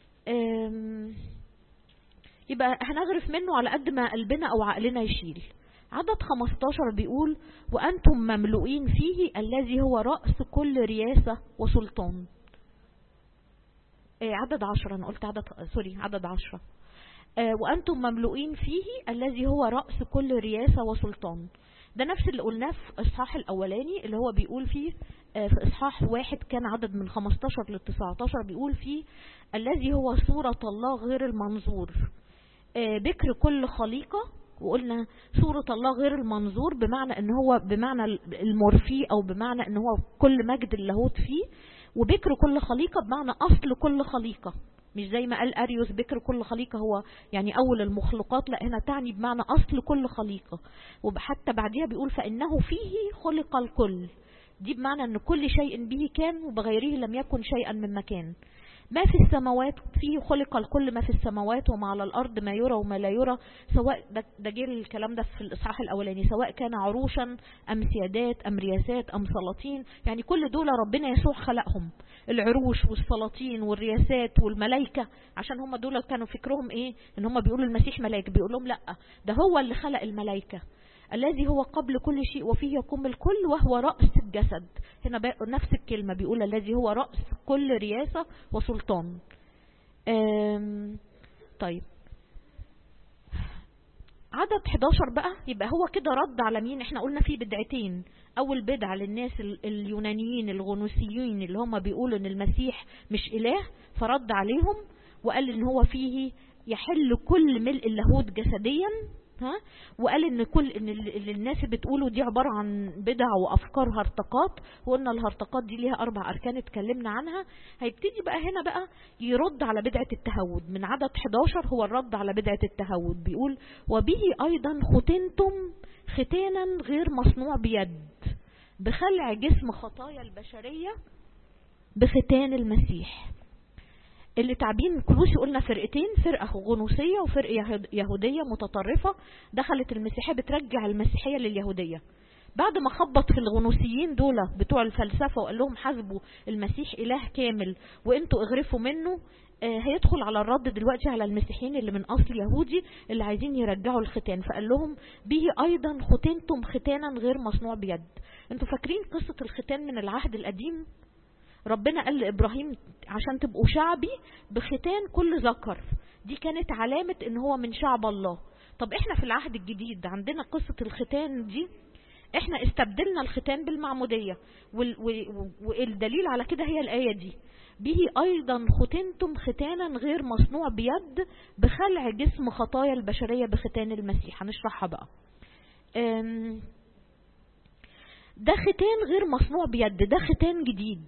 يبقى هنغرف منه على قد ما قلبنا او عقلنا يشيل عدد 15 بيقول وأنتم مملوئين فيه الذي هو رأس كل رياسة وسلطان آه عدد 10 أنا قلت عدد سوري عدد 10 آه وأنتم مملوئين فيه الذي هو رأس كل رياسة وسلطان ده نفس اللي قلناه في إصحاح الأولاني اللي هو بيقول فيه آه في إصحاح واحد كان عدد من 15 ل 19 بيقول فيه الذي هو صورة الله غير المنظور بكر كل خليقة وقلنا صورة الله غير المنظور بمعنى ان هو بمعنى المورفي او بمعنى ان هو كل مجد اللاهوت فيه وبكر كل خليقة بمعنى اصل كل خليقة مش زي ما قال أريوس بكر كل خليقة هو يعني أول المخلوقات لا هنا تعني بمعنى أصل كل خليقة وحتى بعدها بيقول فإنه فيه خلق الكل دي بمعنى أن كل شيء به كان وبغيره لم يكن شيئا من مكان ما في السماوات فيه خلق الكل ما في السماوات وما على الأرض ما يرى وما لا يرى سواء ده جه الكلام ده في الإصحاح الأولاني سواء كان عروشا أم سيادات أم رياسات أم سلاطين يعني كل دول ربنا يسوع خلقهم العروش والسلاطين والرياسات والملائكة عشان هم دول كانوا فكرهم ايه ان هم بيقولوا المسيح ملائكة بيقول لهم لا ده هو اللي خلق الملائكة الذي هو قبل كل شيء وفيه يقوم الكل وهو رأس الجسد هنا نفس الكلمة بيقول الذي هو رأس كل رياسة وسلطان طيب عدد 11 بقى يبقى هو كده رد على مين احنا قلنا فيه بدعتين اول بدعة للناس اليونانيين الغنوسيين اللي هم بيقولوا ان المسيح مش اله فرد عليهم وقال ان هو فيه يحل كل ملء اللاهوت جسديا ها وقال ان كل ان اللي الناس بتقوله دي عباره عن بدع وافكار هرطقات وقلنا الهرطقات دي ليها اربع اركان اتكلمنا عنها هيبتدي بقى هنا بقى يرد على بدعه التهود من عدد 11 هو الرد على بدعه التهود بيقول وبه ايضا ختنتم ختانا غير مصنوع بيد بخلع جسم خطايا البشريه بختان المسيح اللي تعبين كلوسي قلنا فرقتين فرقة غنوصية وفرقة يهودية متطرفة دخلت المسيحية بترجع المسيحية لليهودية بعد ما خبط في الغنوصيين دول بتوع الفلسفة وقال لهم حاسبوا المسيح إله كامل وانتوا اغرفوا منه آه هيدخل على الرد دلوقتي على المسيحيين اللي من أصل يهودي اللي عايزين يرجعوا الختان فقال لهم به أيضا ختنتم ختانا غير مصنوع بيد انتوا فاكرين قصة الختان من العهد القديم ربنا قال لإبراهيم عشان تبقوا شعبي بختان كل ذكر دي كانت علامة ان هو من شعب الله طب احنا في العهد الجديد عندنا قصة الختان دي احنا استبدلنا الختان بالمعمودية والدليل على كده هي الآية دي به أيضا ختنتم ختانا غير مصنوع بيد بخلع جسم خطايا البشرية بختان المسيح هنشرحها بقى ده ختان غير مصنوع بيد ده ختان جديد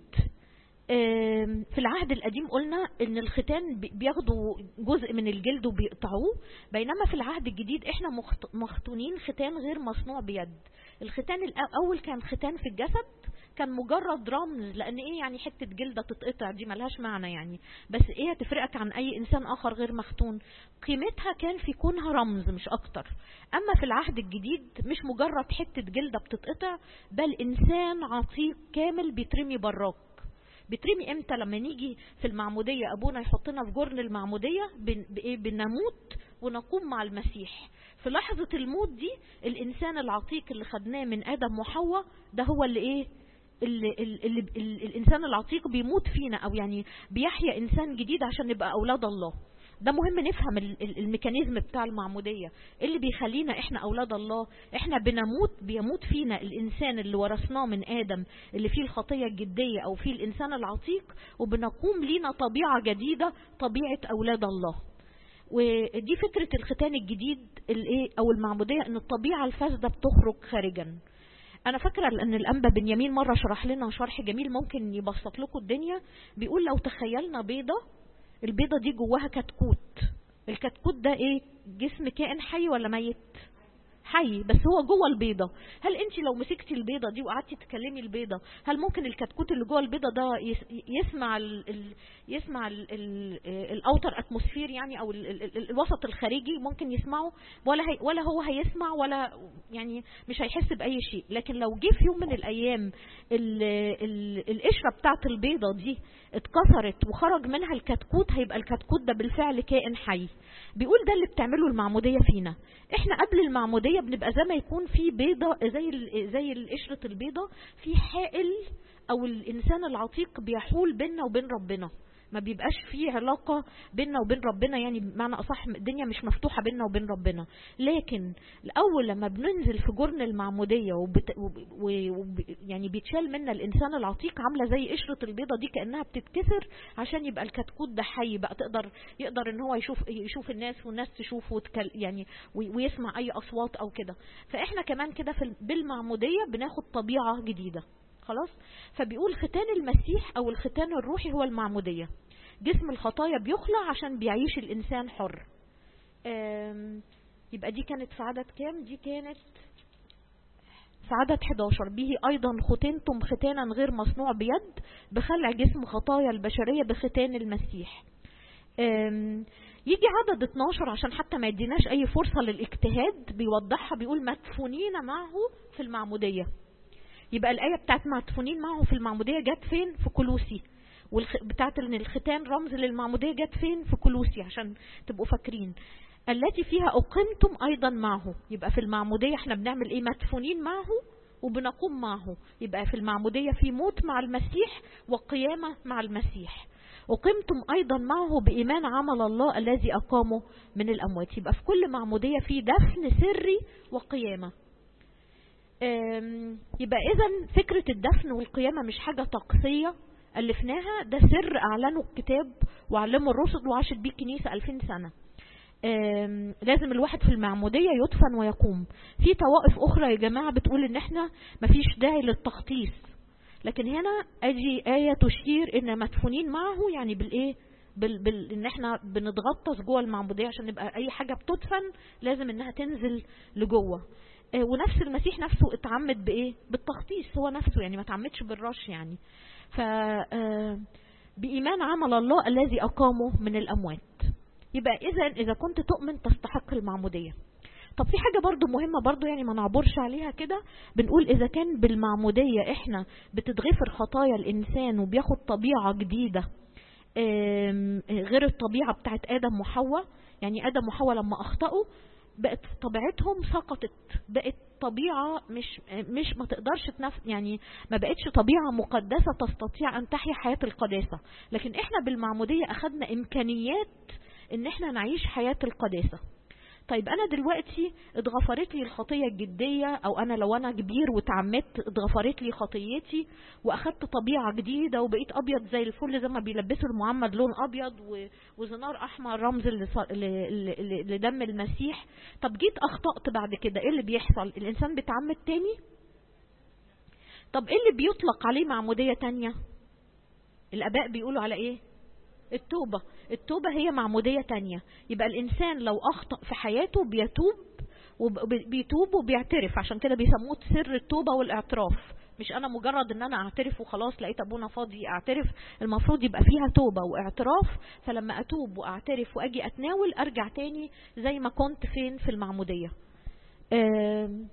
في العهد القديم قلنا ان الختان بياخدوا جزء من الجلد وبيقطعوه بينما في العهد الجديد احنا مختونين ختان غير مصنوع بيد الختان الاول كان ختان في الجسد كان مجرد رمز لان ايه يعني حتة جلدة تتقطع دي ملهاش معنى يعني بس ايه هتفرقك عن اي انسان اخر غير مختون قيمتها كان في كونها رمز مش اكتر اما في العهد الجديد مش مجرد حتة جلدة بتتقطع بل انسان عتيق كامل بيترمي براك بترمي امتى لما نيجي في المعمودية ابونا يحطنا في جرن المعمودية بنموت ونقوم مع المسيح في لحظة الموت دي الانسان العتيق اللي خدناه من ادم وحواء ده هو اللي ايه اللي, اللي, اللي, اللي الانسان العتيق بيموت فينا او يعني بيحيا انسان جديد عشان نبقى اولاد الله ده مهم نفهم الميكانيزم بتاع المعمودية اللي بيخلينا احنا اولاد الله احنا بنموت بيموت فينا الانسان اللي ورثناه من ادم اللي فيه الخطية الجدية او فيه الانسان العتيق وبنقوم لينا طبيعة جديدة طبيعة اولاد الله ودي فكرة الختان الجديد الايه او المعمودية ان الطبيعة الفاسدة بتخرج خارجا انا فاكرة ان الانبا بنيامين مرة شرح لنا شرح جميل ممكن يبسط لكم الدنيا بيقول لو تخيلنا بيضة البيضة دي جواها كتكوت الكتكوت ده ايه جسم كائن حي ولا ميت حي بس هو جوه البيضة هل انت لو مسكتي البيضة دي وقعدتي تكلمي البيضة هل ممكن الكتكوت اللي جوه البيضة ده يسمع ال ال يسمع ال ال الاوتر اتموسفير يعني او ال ال ال الوسط الخارجي ممكن يسمعه ولا هي ولا هو هيسمع ولا يعني مش هيحس باي شيء لكن لو جه في يوم من الايام ال ال القشره بتاعت البيضة دي اتكسرت وخرج منها الكتكوت هيبقى الكتكوت ده بالفعل كائن حي بيقول ده اللي بتعمله المعمودية فينا احنا قبل المعمودية بنبقى زي ما يكون في بيضة زي زي القشرة البيضة في حائل او الانسان العتيق بيحول بيننا وبين ربنا ما بيبقاش فيه علاقة بيننا وبين ربنا يعني بمعنى أصح الدنيا مش مفتوحة بيننا وبين ربنا لكن الأول لما بننزل في جرن المعمودية وبت... و... و... يعني بيتشال منا الإنسان العتيق عاملة زي قشرة البيضة دي كأنها بتتكسر عشان يبقى الكتكوت ده حي بقى تقدر يقدر إن هو يشوف يشوف الناس والناس تشوفه وتكل... يعني ويسمع أي أصوات أو كده فإحنا كمان كده في بالمعمودية بناخد طبيعة جديدة خلاص فبيقول ختان المسيح او الختان الروحي هو المعمودية جسم الخطايا بيخلع عشان بيعيش الانسان حر آم، يبقى دي كانت في عدد كام دي كانت في عدد 11 به أيضا ختنتم ختانا غير مصنوع بيد بخلع جسم خطايا البشرية بختان المسيح أم، يجي عدد 12 عشان حتى ما يديناش أي فرصة للاجتهاد بيوضحها بيقول مدفونين معه في المعمودية يبقى الآية بتاعت مدفونين معه في المعمودية جت فين في كلوسي والخ... بتاعت ان الختان رمز للمعمودية جت فين في كلوسي عشان تبقوا فاكرين التي فيها أقمتم أيضا معه يبقى في المعمودية احنا بنعمل ايه مدفونين معه وبنقوم معه يبقى في المعمودية في موت مع المسيح وقيامة مع المسيح وقمتم أيضا معه بإيمان عمل الله الذي أقامه من الأموات يبقى في كل معمودية في دفن سري وقيامة أم، يبقى إذا فكرة الدفن والقيامة مش حاجة طقسية ألفناها ده سر أعلنه الكتاب وعلمه الرسل وعاشت بيه الكنيسة 2000 سنة آم، لازم الواحد في المعمودية يدفن ويقوم في طوائف أخرى يا جماعة بتقول إن إحنا مفيش داعي للتخطيص لكن هنا أجي آية تشير إن مدفونين معه يعني بالإيه بال... بال... إن إحنا بنتغطس جوه المعمودية عشان نبقى أي حاجة بتدفن لازم إنها تنزل لجوه آه، ونفس المسيح نفسه اتعمد بإيه بالتخطيص هو نفسه يعني ما اتعمدش بالرش يعني ف آه، بإيمان عمل الله الذي أقامه من الأموات يبقى إذا إذا كنت تؤمن تستحق المعمودية طب في حاجة برضو مهمة برضو يعني ما نعبرش عليها كده بنقول إذا كان بالمعمودية إحنا بتتغفر خطايا الإنسان وبياخد طبيعة جديدة آم، غير الطبيعة بتاعت آدم وحواء يعني آدم وحواء لما أخطأوا بقت طبيعتهم سقطت بقت طبيعة مش مش ما تقدرش تنف يعني ما بقتش طبيعة مقدسة تستطيع أن تحيا حياة القداسة لكن إحنا بالمعمودية أخذنا إمكانيات إن إحنا نعيش حياة القداسة طيب انا دلوقتي اتغفرت لي الخطيه الجديه او انا لو انا كبير واتعمدت اتغفرت لي خطيتي واخدت طبيعه جديده وبقيت ابيض زي الفل زي ما بيلبسوا المعمد لون ابيض و- وزنار احمر رمز لص- ل- ل- ل- لدم المسيح طب جيت اخطات بعد كده ايه اللي بيحصل الانسان بيتعمد تاني طب ايه اللي بيطلق عليه معموديه تانية الاباء بيقولوا على ايه التوبة التوبة هي معمودية تانية يبقى الإنسان لو أخطأ في حياته بيتوب وبيتوب وبيعترف عشان كده بيسموه سر التوبة والاعتراف مش أنا مجرد إن أنا أعترف وخلاص لقيت أبونا فاضي أعترف المفروض يبقى فيها توبة واعتراف فلما أتوب وأعترف وأجي أتناول أرجع تاني زي ما كنت فين في المعمودية آم،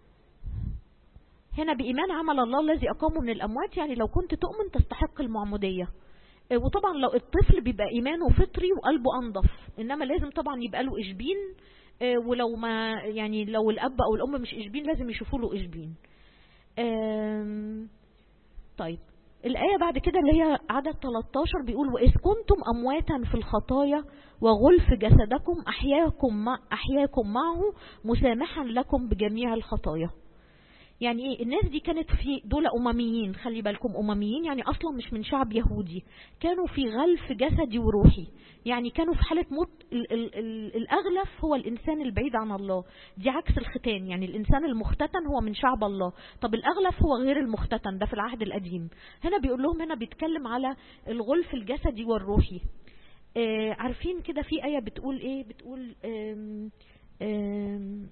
هنا بإيمان عمل الله الذي أقامه من الأموات يعني لو كنت تؤمن تستحق المعمودية آه، وطبعا لو الطفل بيبقى إيمانه فطري وقلبه أنضف إنما لازم طبعا يبقى له إشبين آه، ولو ما يعني لو الأب أو الأم مش إشبين لازم يشوفوا له إشبين آم، طيب الآية بعد كده اللي هي عدد 13 بيقول وإذ كنتم أمواتا في الخطايا وغلف جسدكم أحياكم, مع أحياكم معه مسامحا لكم بجميع الخطايا يعني ايه الناس دي كانت في دول امميين خلي بالكم امميين يعني اصلا مش من شعب يهودي كانوا في غلف جسدي وروحي يعني كانوا في حالة موت ال ال ال الاغلف هو الانسان البعيد عن الله دي عكس الختان يعني الانسان المختتن هو من شعب الله طب الاغلف هو غير المختتن ده في العهد القديم هنا بيقول لهم هنا بيتكلم على الغلف الجسدي والروحي آه عارفين كده في آية بتقول ايه بتقول آم آم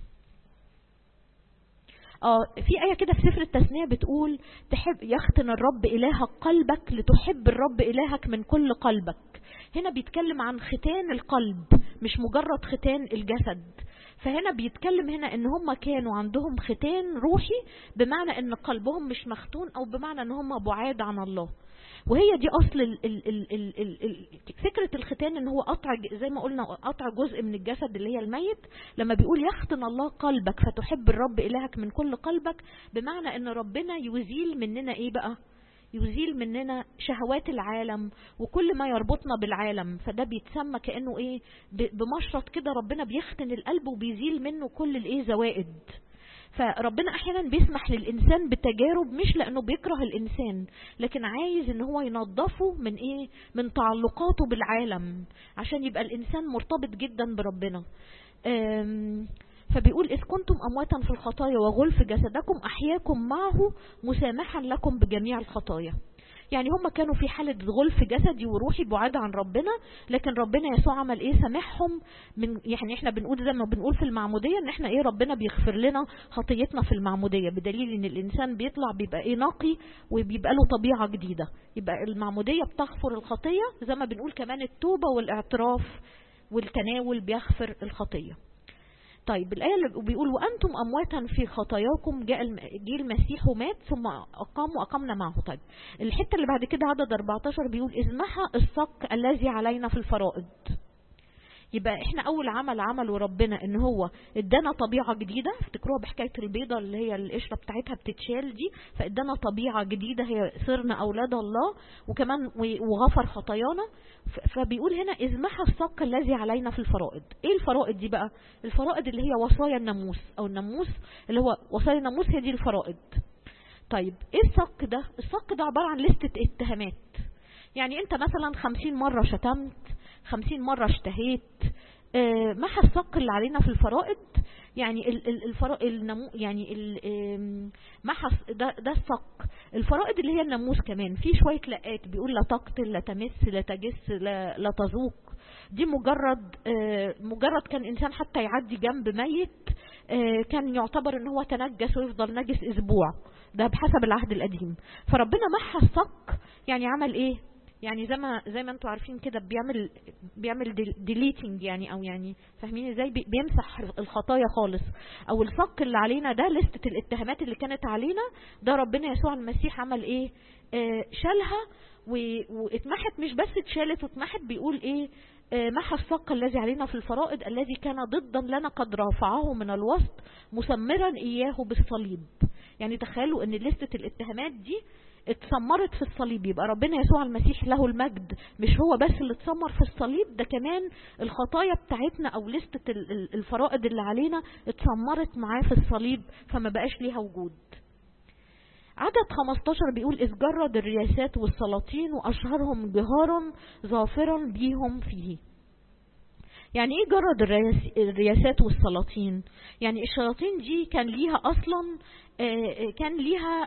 اه في آية كده في سفر التثنية بتقول تحب يختن الرب إلهك قلبك لتحب الرب إلهك من كل قلبك هنا بيتكلم عن ختان القلب مش مجرد ختان الجسد فهنا بيتكلم هنا ان هم كانوا عندهم ختان روحي بمعنى ان قلبهم مش مختون او بمعنى ان هم بعاد عن الله وهي دي اصل ال ال ال ال ال ال فكره الختان ان هو قطع ج- زي ما قلنا قطع جزء من الجسد اللي هي الميت لما بيقول يختن الله قلبك فتحب الرب الهك من كل قلبك بمعنى ان ربنا يزيل مننا ايه بقى يزيل مننا شهوات العالم وكل ما يربطنا بالعالم فده بيتسمى كانه ايه ب- بمشرط كده ربنا بيختن القلب وبيزيل منه كل الايه زوائد فربنا احيانا بيسمح للانسان بتجارب مش لانه بيكره الانسان لكن عايز ان هو ينظفه من ايه من تعلقاته بالعالم عشان يبقى الانسان مرتبط جدا بربنا أم، فبيقول إذ كنتم أمواتا في الخطايا وغلف جسدكم أحياكم معه مسامحا لكم بجميع الخطايا يعني هم كانوا في حالة غلف جسدي وروحي بعاد عن ربنا لكن ربنا يسوع عمل ايه سامحهم من يعني احنا بنقول زي ما بنقول في المعمودية ان احنا ايه ربنا بيغفر لنا خطيتنا في المعمودية بدليل ان الانسان بيطلع بيبقى ايه نقي وبيبقى له طبيعة جديدة يبقى المعمودية بتغفر الخطية زي ما بنقول كمان التوبة والاعتراف والتناول بيغفر الخطيه طيب الآية اللي بيقول وأنتم أمواتا في خطاياكم جاء جه المسيح ومات ثم أقام وأقمنا معه طيب الحتة اللي بعد كده عدد 14 بيقول إذ محى الصك الذي علينا في الفرائض يبقى احنا اول عمل عمله ربنا ان هو ادانا طبيعة جديدة افتكروها بحكاية البيضة اللي هي القشرة بتاعتها بتتشال دي فادانا طبيعة جديدة هي صرنا اولاد الله وكمان وغفر خطايانا فبيقول هنا اذ محى الصك الذي علينا في الفرائض ايه الفرائض دي بقى الفرائض اللي هي وصايا الناموس او الناموس اللي هو وصايا الناموس هي دي الفرائض طيب ايه الصك ده الصك ده عبارة عن لستة اتهامات يعني انت مثلا خمسين مرة شتمت خمسين مرة اشتهيت اه محى الصق اللي علينا في الفرائض يعني الفرائض النمو يعني محى ده ده الصق الفرائض اللي هي الناموس كمان في شويه لقات بيقول لا تقتل لا تمس لا تجس لا, لا تذوق دي مجرد اه مجرد كان انسان حتى يعدي جنب ميت اه كان يعتبر ان هو تنجس ويفضل نجس اسبوع ده بحسب العهد القديم فربنا محى الصق يعني عمل ايه يعني زي ما زي ما انتم عارفين كده بيعمل بيعمل ديليتنج يعني او يعني فاهمين ازاي بيمسح الخطايا خالص او الصك اللي علينا ده لستة الاتهامات اللي كانت علينا ده ربنا يسوع المسيح عمل ايه آه شالها واتمحت مش بس اتشالت واتمحت بيقول ايه آه محى الصق الذي علينا في الفرائض الذي كان ضدا لنا قد رافعه من الوسط مسمرا اياه بالصليب يعني تخيلوا ان لستة الاتهامات دي اتسمرت في الصليب يبقى ربنا يسوع المسيح له المجد مش هو بس اللي اتسمر في الصليب ده كمان الخطايا بتاعتنا او لستة الفرائض اللي علينا اتسمرت معاه في الصليب فما بقاش ليها وجود عدد 15 بيقول إذ جرد الرياسات والسلاطين وأشهرهم جهارا ظافرا بيهم فيه يعني ايه جرد الرياسات والسلاطين يعني الشياطين دي كان ليها اصلا كان ليها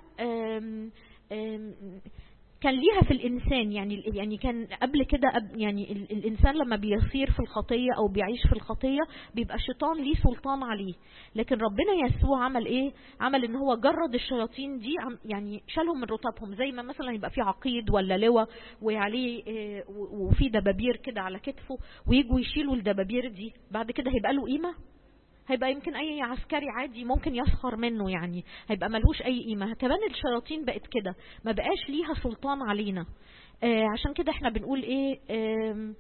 كان ليها في الانسان يعني يعني كان قبل كده يعني الانسان لما بيصير في الخطيه او بيعيش في الخطيه بيبقى الشيطان ليه سلطان عليه لكن ربنا يسوع عمل ايه عمل ان هو جرد الشياطين دي يعني شالهم من رتبهم زي ما مثلا يبقى في عقيد ولا لواء وعليه وفي دبابير كده على كتفه ويجوا يشيلوا الدبابير دي بعد كده هيبقى له قيمه هيبقى يمكن اي عسكري عادي ممكن يسخر منه يعني هيبقى ملهوش اي قيمه كمان الشياطين بقت كده ما بقاش ليها سلطان علينا آه عشان كده احنا بنقول ايه آه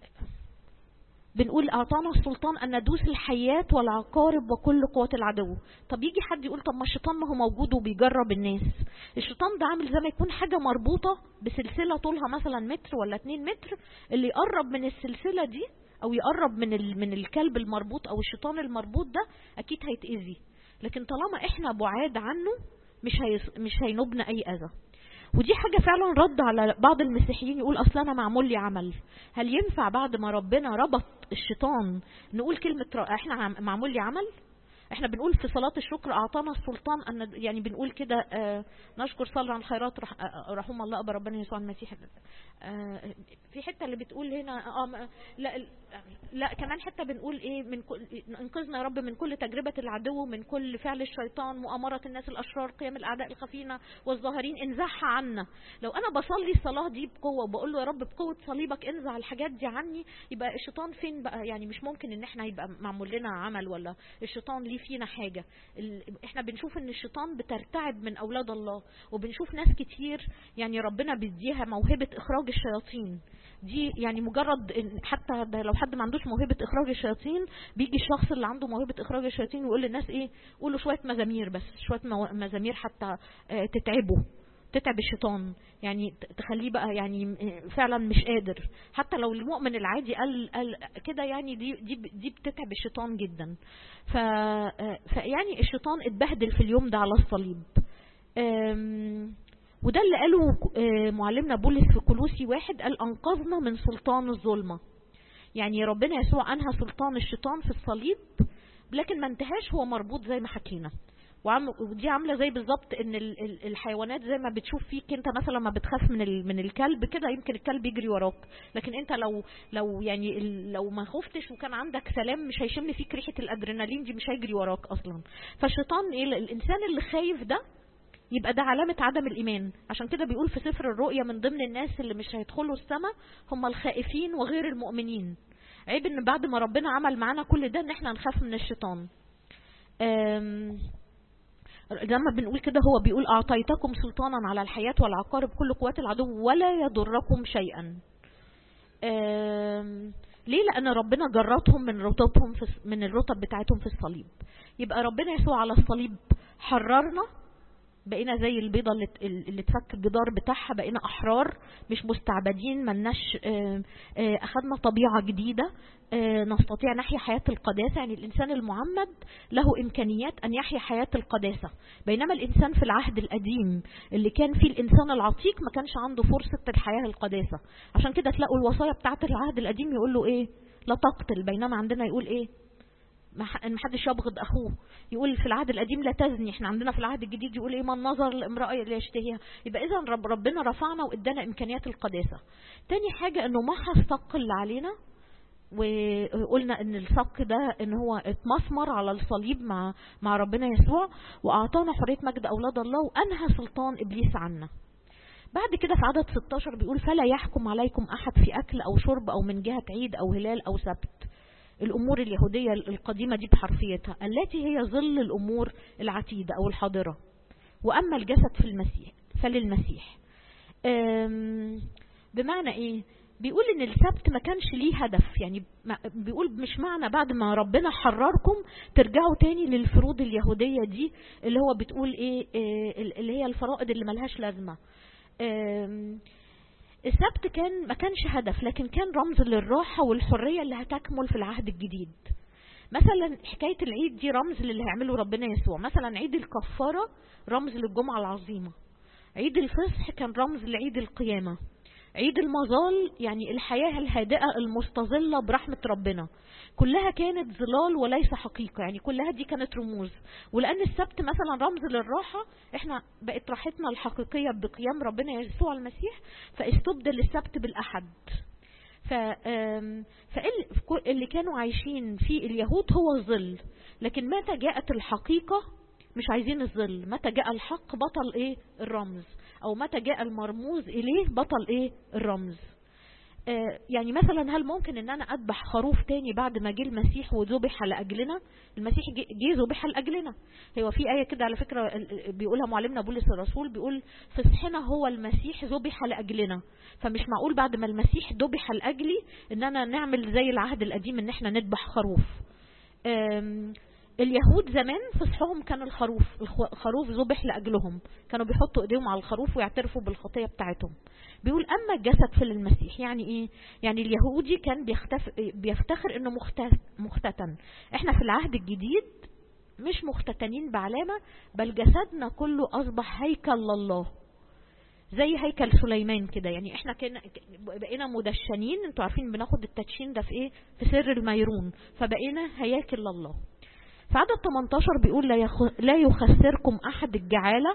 بنقول اعطانا السلطان ان ندوس الحيات والعقارب وكل قوة العدو طب يجي حد يقول طب ما الشيطان ما هو موجود وبيجرب الناس الشيطان ده عامل زي ما يكون حاجة مربوطة بسلسلة طولها مثلا متر ولا اتنين متر اللي يقرب من السلسلة دي او يقرب من من الكلب المربوط او الشيطان المربوط ده اكيد هيتاذي لكن طالما احنا بعاد عنه مش هيس مش هينوبنا اي اذى ودي حاجة فعلا رد على بعض المسيحيين يقول اصل انا معمول لي عمل هل ينفع بعد ما ربنا ربط الشيطان نقول كلمة احنا معمول لي عمل احنا بنقول في صلاة الشكر اعطانا السلطان ان يعني بنقول كده اه نشكر صلى عن الخيرات رح رحم الله ابا ربنا يسوع المسيح اه في حتة اللي بتقول هنا اه لا لا كمان حتة بنقول ايه من كل انقذنا يا رب من كل تجربة العدو من كل فعل الشيطان مؤامرة الناس الاشرار قيام الاعداء الخفينة والظاهرين انزعها عنا لو انا بصلي الصلاة دي بقوة وبقول له يا رب بقوة صليبك انزع الحاجات دي عني يبقى الشيطان فين بقى يعني مش ممكن ان احنا يبقى معمول لنا عمل ولا الشيطان ليه فينا حاجة احنا بنشوف ان الشيطان بترتعب من اولاد الله وبنشوف ناس كتير يعني ربنا بيديها موهبة اخراج الشياطين دي يعني مجرد حتى ده لو حد ما عندوش موهبة اخراج الشياطين بيجي الشخص اللي عنده موهبة اخراج الشياطين ويقول للناس ايه قولوا شوية مزامير بس شوية مزامير حتى تتعبه تتعب الشيطان يعني تخليه بقى يعني فعلا مش قادر حتى لو المؤمن العادي قال, قال كده يعني دي دي دي بتتعب الشيطان جدا ف فيعني الشيطان اتبهدل في اليوم ده على الصليب وده اللي قاله معلمنا بولس في كلوسي واحد قال انقذنا من سلطان الظلمه يعني ربنا يسوع انهى سلطان الشيطان في الصليب لكن ما انتهاش هو مربوط زي ما حكينا وعم ودي عامله زي بالظبط ان ال- ال- الحيوانات زي ما بتشوف فيك انت مثلا لما بتخاف من ال- من الكلب كده يمكن الكلب يجري وراك لكن انت لو لو يعني ال- لو ما خفتش وكان عندك سلام مش هيشم فيك ريحه الادرينالين دي مش هيجري وراك اصلا فالشيطان ايه الانسان اللي خايف ده يبقى ده علامة عدم الإيمان عشان كده بيقول في سفر الرؤيا من ضمن الناس اللي مش هيدخلوا السماء هم الخائفين وغير المؤمنين عيب ان بعد ما ربنا عمل معانا كل ده ان احنا نخاف من الشيطان أم، زي ما بنقول كده هو بيقول أعطيتكم سلطانا على الحياة والعقارب كل قوات العدو ولا يضركم شيئا أم، ليه لأن ربنا جرتهم من رطبهم في من الرطب بتاعتهم في الصليب يبقى ربنا يسوع على الصليب حررنا بقينا زي البيضة اللي اللي اتفك الجدار بتاعها بقينا أحرار مش مستعبدين ملناش آه، آه، أخدنا طبيعة جديدة آه، نستطيع نحيا حياة القداسة يعني الإنسان المعمد له إمكانيات أن يحيا حياة القداسة بينما الإنسان في العهد القديم اللي كان فيه الإنسان العتيق ما كانش عنده فرصة الحياة القداسة عشان كده تلاقوا الوصايا بتاعة العهد القديم يقول له إيه لا تقتل بينما عندنا يقول إيه ما ح- ان محدش يبغض اخوه يقول في العهد القديم لا تزني احنا عندنا في العهد الجديد يقول ايه من نظر لامراه لا يشتهيها يبقى اذا رب ربنا رفعنا وادانا امكانيات القداسه تاني حاجه انه محى الصق اللي علينا وقلنا ان الصك ده ان هو اتمسمر على الصليب مع مع ربنا يسوع واعطانا حريه مجد اولاد الله وانهى سلطان ابليس عنا بعد كده في عدد 16 بيقول فلا يحكم عليكم احد في اكل او شرب او من جهه عيد او هلال او سبت الأمور اليهودية القديمة دي بحرفيتها التي هي ظل الأمور العتيدة أو الحاضرة وأما الجسد في المسيح فللمسيح أم، بمعنى إيه بيقول ان السبت ما كانش ليه هدف يعني ما- بيقول مش معنى بعد ما ربنا حرركم ترجعوا تاني للفروض اليهودية دي اللي هو بتقول ايه إيه، اللي هي الفرائض اللي ملهاش لازمة أم، السبت كان ما كانش هدف لكن كان رمز للراحة والحرية اللي هتكمل في العهد الجديد مثلا حكاية العيد دي رمز للي هيعمله ربنا يسوع مثلا عيد الكفارة رمز للجمعة العظيمة عيد الفصح كان رمز لعيد القيامة عيد المظال يعني الحياة الهادئة المستظلة برحمة ربنا كلها كانت ظلال وليس حقيقة يعني كلها دي كانت رموز ولأن السبت مثلا رمز للراحة احنا بقت راحتنا الحقيقية بقيام ربنا يسوع المسيح فاستبدل السبت بالأحد ف آم، فال- كل- اللي كانوا عايشين فيه اليهود هو الظل لكن متى جاءت الحقيقة مش عايزين الظل متى جاء الحق بطل ايه الرمز او متى جاء المرموز اليه بطل ايه الرمز آه، يعني مثلا هل ممكن ان انا اذبح خروف تاني بعد ما جه المسيح وذبح لاجلنا المسيح جه جه ذبح لاجلنا هو في ايه كده على فكره ال- بيقولها معلمنا بولس الرسول بيقول فصحنا هو المسيح ذبح لاجلنا فمش معقول بعد ما المسيح ذبح لاجلي ان انا نعمل زي العهد القديم ان احنا نذبح خروف آم، اليهود زمان فصحهم كان الخروف الخ- الخروف ذبح لاجلهم كانوا بيحطوا ايديهم على الخروف ويعترفوا بالخطيه بتاعتهم بيقول اما الجسد في المسيح يعني ايه يعني اليهودي كان بيختف... بيفتخر انه مختف... مختتن احنا في العهد الجديد مش مختتنين بعلامه بل جسدنا كله اصبح هيكل لله زي هيكل سليمان كده يعني احنا كنا بقينا مدشنين انتوا عارفين بناخد التدشين ده في ايه في سر الميرون فبقينا هياكل لله في عدد 18 بيقول لا, يخ... لا يخسركم احد الجعاله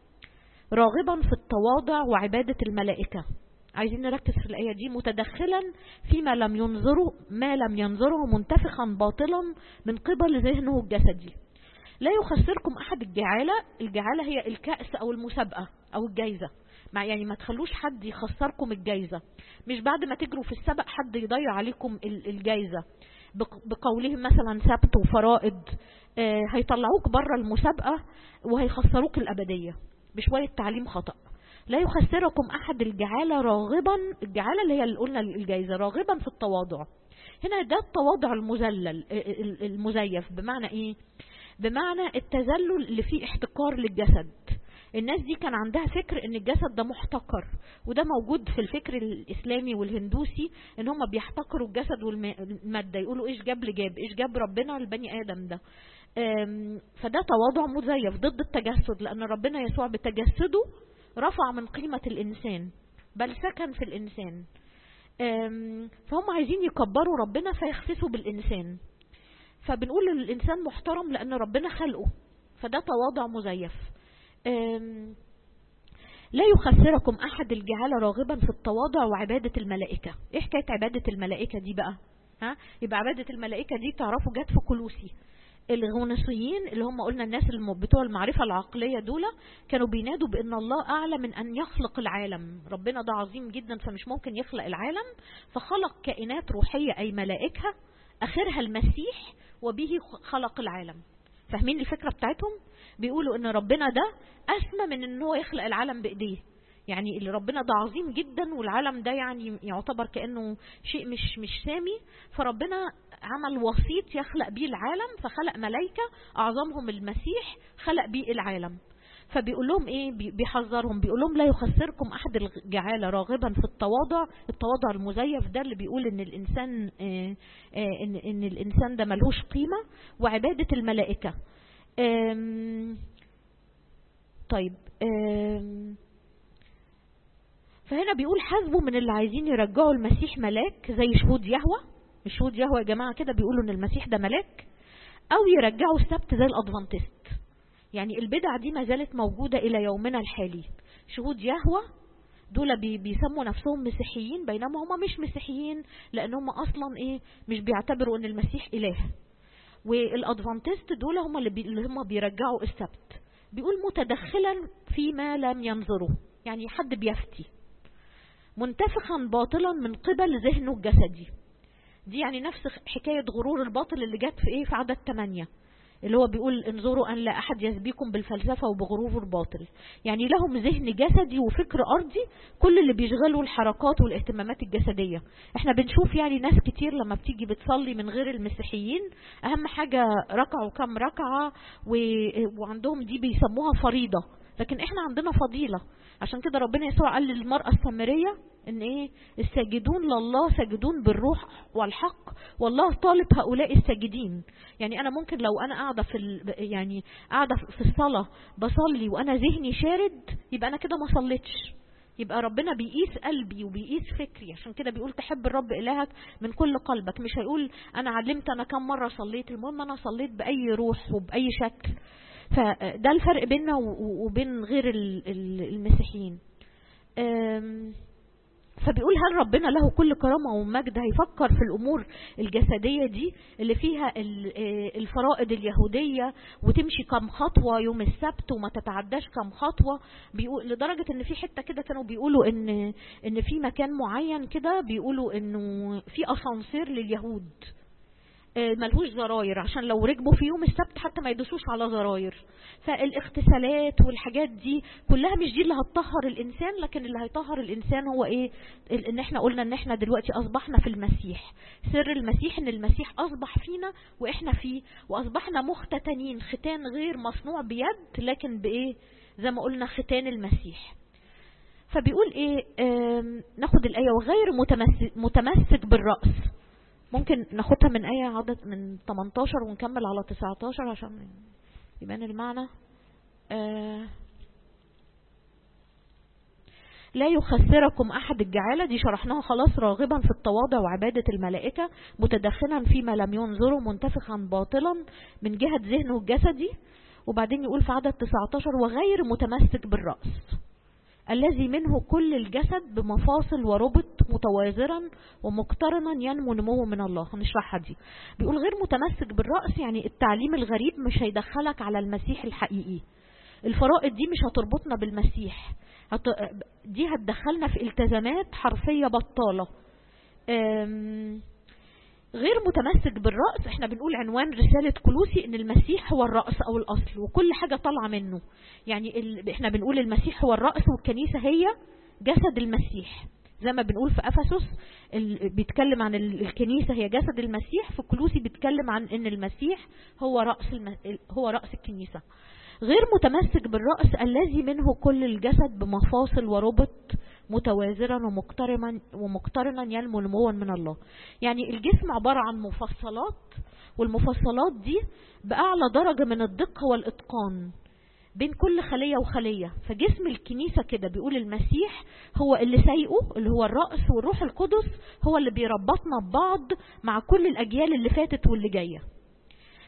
راغبا في التواضع وعباده الملائكه عايزين نركز في الآية دي متدخلا فيما لم ينظره ما لم ينظره منتفخا باطلا من قبل ذهنه الجسدي لا يخسركم أحد الجعالة الجعالة هي الكأس أو المسابقة أو الجايزة مع يعني ما تخلوش حد يخسركم الجايزة مش بعد ما تجروا في السبق حد يضيع عليكم ال- الجايزة بق- بقولهم مثلا سبت وفرائض آه، هيطلعوك بره المسابقة وهيخسروك الأبدية بشوية تعليم خطأ لا يخسركم أحد الجعالة راغبا الجعالة اللي هي اللي قلنا الجايزة راغبا في التواضع هنا ده التواضع المذلل ال- ال- المزيف بمعنى ايه بمعنى التذلل اللي فيه احتقار للجسد الناس دي كان عندها فكر ان الجسد ده محتقر وده موجود في الفكر الاسلامي والهندوسي ان هم بيحتقروا الجسد والماده يقولوا ايش جاب لجاب ايش جاب ربنا لبني ادم ده أم، فده تواضع مزيف ضد التجسد لان ربنا يسوع بتجسده رفع من قيمه الانسان بل سكن في الانسان أم، فهم عايزين يكبروا ربنا فيخسسوا بالانسان فبنقول للإنسان محترم لأن ربنا خلقه فده تواضع مزيف لا يخسركم أحد الجعالة راغبا في التواضع وعبادة الملائكة إيه حكاية عبادة الملائكة دي بقى ها يبقى عبادة الملائكة دي تعرفوا جت في كلوسي الغنصيين اللي هم قلنا الناس بتوع المعرفة العقلية دول كانوا بينادوا بأن الله أعلى من أن يخلق العالم ربنا ده عظيم جدا فمش ممكن يخلق العالم فخلق كائنات روحية أي ملائكة آخرها المسيح وبه خلق العالم فاهمين الفكرة بتاعتهم بيقولوا ان ربنا ده اسمى من ان هو يخلق العالم بايديه يعني اللي ربنا ده عظيم جدا والعالم ده يعني يعتبر كانه شيء مش مش سامي فربنا عمل وسيط يخلق بيه العالم فخلق ملائكه اعظمهم المسيح خلق بيه العالم فبيقول لهم ايه بيحذرهم بيقول لهم لا يخسركم احد الجعالة راغبا في التواضع التواضع المزيف ده اللي بيقول ان الانسان آه، آه، ان ان الانسان ده ملهوش قيمة وعبادة الملائكة طيب فهنا بيقول حاسبوا من اللي عايزين يرجعوا المسيح ملاك زي شهود يهوى شهود يهوى يا جماعة كده بيقولوا ان المسيح ده ملاك او يرجعوا السبت زي الادفانتست يعني البدع دي ما زالت موجودة الى يومنا الحالي شهود يهوى دول بيسموا نفسهم مسيحيين بينما هم مش مسيحيين لان هم اصلا ايه مش بيعتبروا ان المسيح اله والادفانتست دول هم اللي, بي اللي هم بيرجعوا السبت بيقول متدخلا فيما لم ينظروا يعني حد بيفتي منتفخا باطلا من قبل ذهنه الجسدي دي يعني نفس حكاية غرور الباطل اللي جت في ايه في عدد 8 اللي هو بيقول انظروا أن لا أحد يسبيكم بالفلسفة وبغرور الباطل يعني لهم ذهن جسدي وفكر أرضي كل اللي بيشغلوا الحركات والاهتمامات الجسدية احنا بنشوف يعني ناس كتير لما بتيجي بتصلي من غير المسيحيين أهم حاجة ركعوا كم ركعة وعندهم دي بيسموها فريضة لكن احنا عندنا فضيلة عشان كده ربنا يسوع قال للمرأة السامرية ان ايه الساجدون لله ساجدون بالروح والحق والله طالب هؤلاء الساجدين يعني انا ممكن لو انا قاعده في يعني قاعده في الصلاه بصلي وانا ذهني شارد يبقى انا كده ما صليتش يبقى ربنا بيقيس قلبي وبيقيس فكري عشان كده بيقول تحب الرب إلهك من كل قلبك مش هيقول أنا علمت أنا كم مرة صليت المهم أنا صليت بأي روح وبأي شكل فده الفرق بيننا وبين غير المسيحيين فبيقول هل ربنا له كل كرامة ومجد هيفكر في الأمور الجسدية دي اللي فيها آه، الفرائض اليهودية وتمشي كم خطوة يوم السبت وما تتعداش كم خطوة بيقول لدرجة ان في حتة كده كانوا بيقولوا ان ان في مكان معين كده بيقولوا انه في اسانسير لليهود آه، ملهوش زراير عشان لو ركبوا في يوم السبت حتى ما يدوسوش على زراير فالاغتسالات والحاجات دي كلها مش دي اللي هتطهر الانسان لكن اللي هيطهر الانسان هو ايه ان احنا قلنا ان احنا دلوقتي اصبحنا في المسيح سر المسيح ان المسيح اصبح فينا واحنا فيه واصبحنا مختتنين ختان غير مصنوع بيد لكن بايه زي ما قلنا ختان المسيح فبيقول ايه ناخد الايه وغير متمسك, متمسك بالراس ممكن ناخدها من اي عدد من 18 ونكمل على 19 عشان يبان المعنى آه لا يخسركم أحد الجعالة دي شرحناها خلاص راغبا في التواضع وعبادة الملائكة متدخلا فيما لم ينظروا منتفخا باطلا من جهة ذهنه الجسدي وبعدين يقول في عدد 19 وغير متمسك بالرأس الذي منه كل الجسد بمفاصل وربط متوازرا ومقترنا ينمو نمو من الله هنشرحها دي بيقول غير متمسك بالرأس يعني التعليم الغريب مش هيدخلك على المسيح الحقيقي الفرائض دي مش هتربطنا بالمسيح دي هتدخلنا في التزامات حرفية بطالة غير متمسك بالرأس احنا بنقول عنوان رسالة كلوسي ان المسيح هو الرأس او الاصل وكل حاجة طالعة منه يعني ال... احنا بنقول المسيح هو الرأس والكنيسة هي جسد المسيح زي ما بنقول في افسس ال... بيتكلم عن الكنيسة هي جسد المسيح في كلوسي بيتكلم عن ان المسيح هو رأس الم... هو رأس الكنيسة غير متمسك بالرأس الذي منه كل الجسد بمفاصل وربط متوازرا ومقترنا ومقترنا ينمو نموا من الله يعني الجسم عبارة عن مفصلات والمفصلات دي بأعلى درجة من الدقة والإتقان بين كل خلية وخلية فجسم الكنيسة كده بيقول المسيح هو اللي سايقه اللي هو الرأس والروح القدس هو اللي بيربطنا ببعض مع كل الأجيال اللي فاتت واللي جاية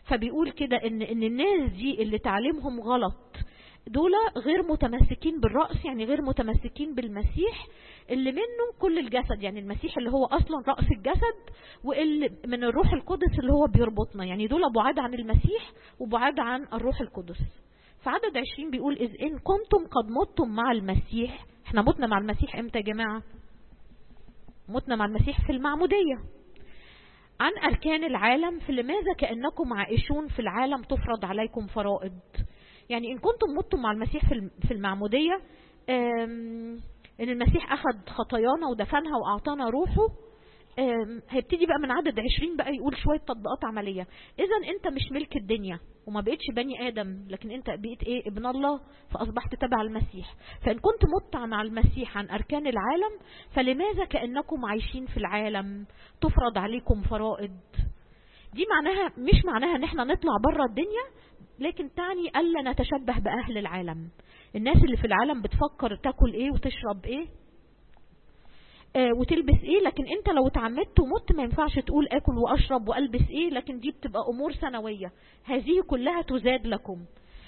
فبيقول كده ان ان الناس دي اللي تعليمهم غلط دول غير متمسكين بالرأس يعني غير متمسكين بالمسيح اللي منه كل الجسد يعني المسيح اللي هو أصلا رأس الجسد واللي من الروح القدس اللي هو بيربطنا يعني دول بعاد عن المسيح وبعاد عن الروح القدس فعدد عشرين بيقول إذ إن كنتم قد متم مع المسيح احنا متنا مع المسيح امتى يا جماعة متنا مع المسيح في المعمودية عن أركان العالم فلماذا كأنكم عائشون في العالم تفرض عليكم فرائض يعني إن كنتم متم مع المسيح في المعمودية إن المسيح أخذ خطايانا ودفنها وأعطانا روحه هيبتدي بقى من عدد عشرين بقى يقول شوية تطبيقات عملية إذا أنت مش ملك الدنيا وما بقيتش بني آدم لكن أنت بقيت إيه ابن الله فأصبحت تبع المسيح فإن كنت متع مع المسيح عن أركان العالم فلماذا كأنكم عايشين في العالم تفرض عليكم فرائض دي معناها مش معناها ان احنا نطلع بره الدنيا لكن تعني ألا نتشبه بأهل العالم الناس اللي في العالم بتفكر تاكل ايه وتشرب ايه آه وتلبس ايه لكن انت لو اتعمدت ومت ما ينفعش تقول اكل واشرب والبس ايه لكن دي بتبقى امور سنوية هذه كلها تزاد لكم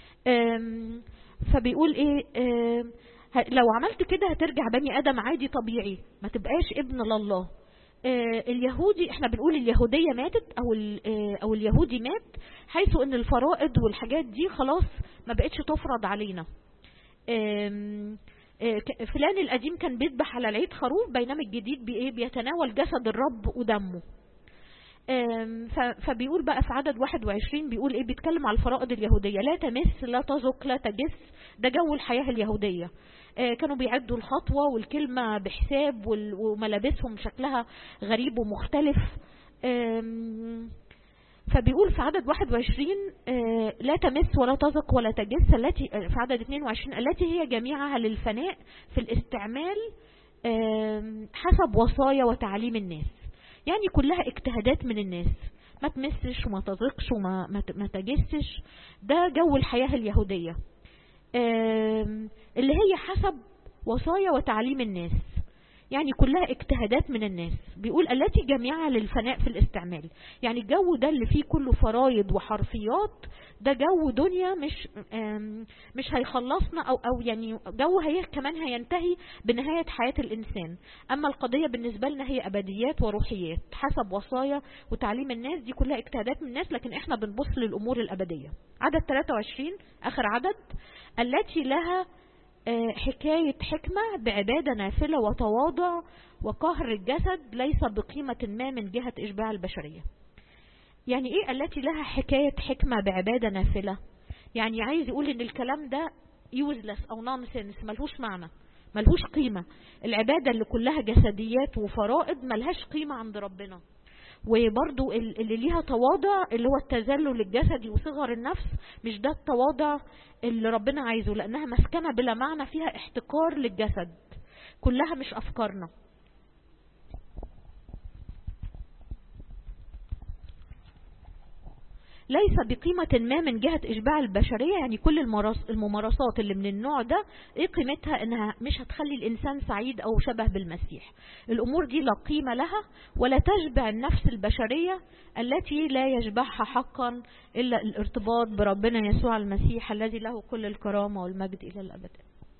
فبيقول ايه لو عملت كده هترجع بني ادم عادي طبيعي ما تبقاش ابن لله اليهودي احنا بنقول اليهودية ماتت او او اليهودي مات حيث ان الفرائض والحاجات دي خلاص ما بقتش تفرض علينا فلان القديم كان بيذبح على العيد خروف بينما الجديد بايه بيتناول جسد الرب ودمه فبيقول بقى في عدد 21 بيقول ايه بيتكلم على الفرائض اليهودية لا تمس لا تذق لا تجس ده جو الحياة اليهودية كانوا بيعدوا الخطوة والكلمة بحساب وملابسهم شكلها غريب ومختلف فبيقول في عدد 21 لا تمس ولا تذق ولا تجس التي في عدد 22 التي هي جميعها للفناء في الاستعمال حسب وصايا وتعليم الناس يعني كلها اجتهادات من الناس ما تمسش وما تذقش وما ما تجسش ده جو الحياة اليهودية اللي هي حسب وصايا وتعليم الناس يعني كلها اجتهادات من الناس بيقول التي جميعها للفناء في الاستعمال يعني الجو ده اللي فيه كله فرايض وحرفيات ده جو دنيا مش مش هيخلصنا او او يعني جو هي كمان هينتهي بنهايه حياه الانسان اما القضيه بالنسبه لنا هي ابديات وروحيات حسب وصايا وتعليم الناس دي كلها اجتهادات من الناس لكن احنا بنبص للامور الابديه عدد 23 اخر عدد التي لها حكاية حكمة بعبادة نافلة وتواضع وقهر الجسد ليس بقيمة ما من جهة إشباع البشرية يعني إيه التي لها حكاية حكمة بعبادة نافلة يعني عايز يقول إن الكلام ده يوزلس أو نونسنس ملهوش معنى ملهوش قيمة العبادة اللي كلها جسديات وفرائض ملهاش قيمة عند ربنا وبرضو اللي ليها تواضع اللي هو التذلل الجسدي وصغر النفس مش ده التواضع اللي ربنا عايزه لأنها مسكنة بلا معنى فيها احتقار للجسد كلها مش أفكارنا ليس بقيمة ما من جهة إشباع البشرية يعني كل الممارسات اللي من النوع ده إيه قيمتها إنها مش هتخلي الإنسان سعيد أو شبه بالمسيح الأمور دي لا قيمة لها ولا تشبع النفس البشرية التي لا يشبعها حقا إلا الارتباط بربنا يسوع المسيح الذي له كل الكرامة والمجد إلى الأبد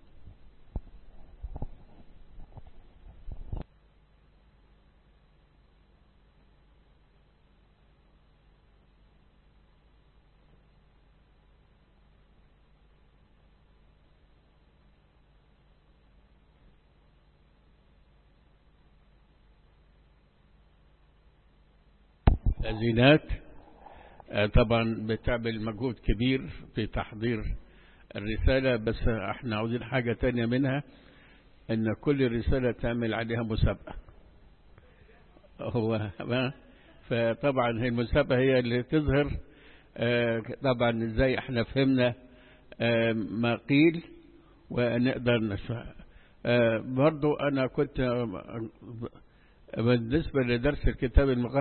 زينات طبعا بتعمل مجهود كبير في تحضير الرسالة بس احنا عاوزين حاجة تانية منها ان كل رسالة تعمل عليها مسابقة هو ما فطبعا هي المسابقة هي اللي تظهر طبعا ازاي احنا فهمنا ما قيل ونقدر نشرح برضو انا كنت بالنسبة لدرس الكتاب المقدس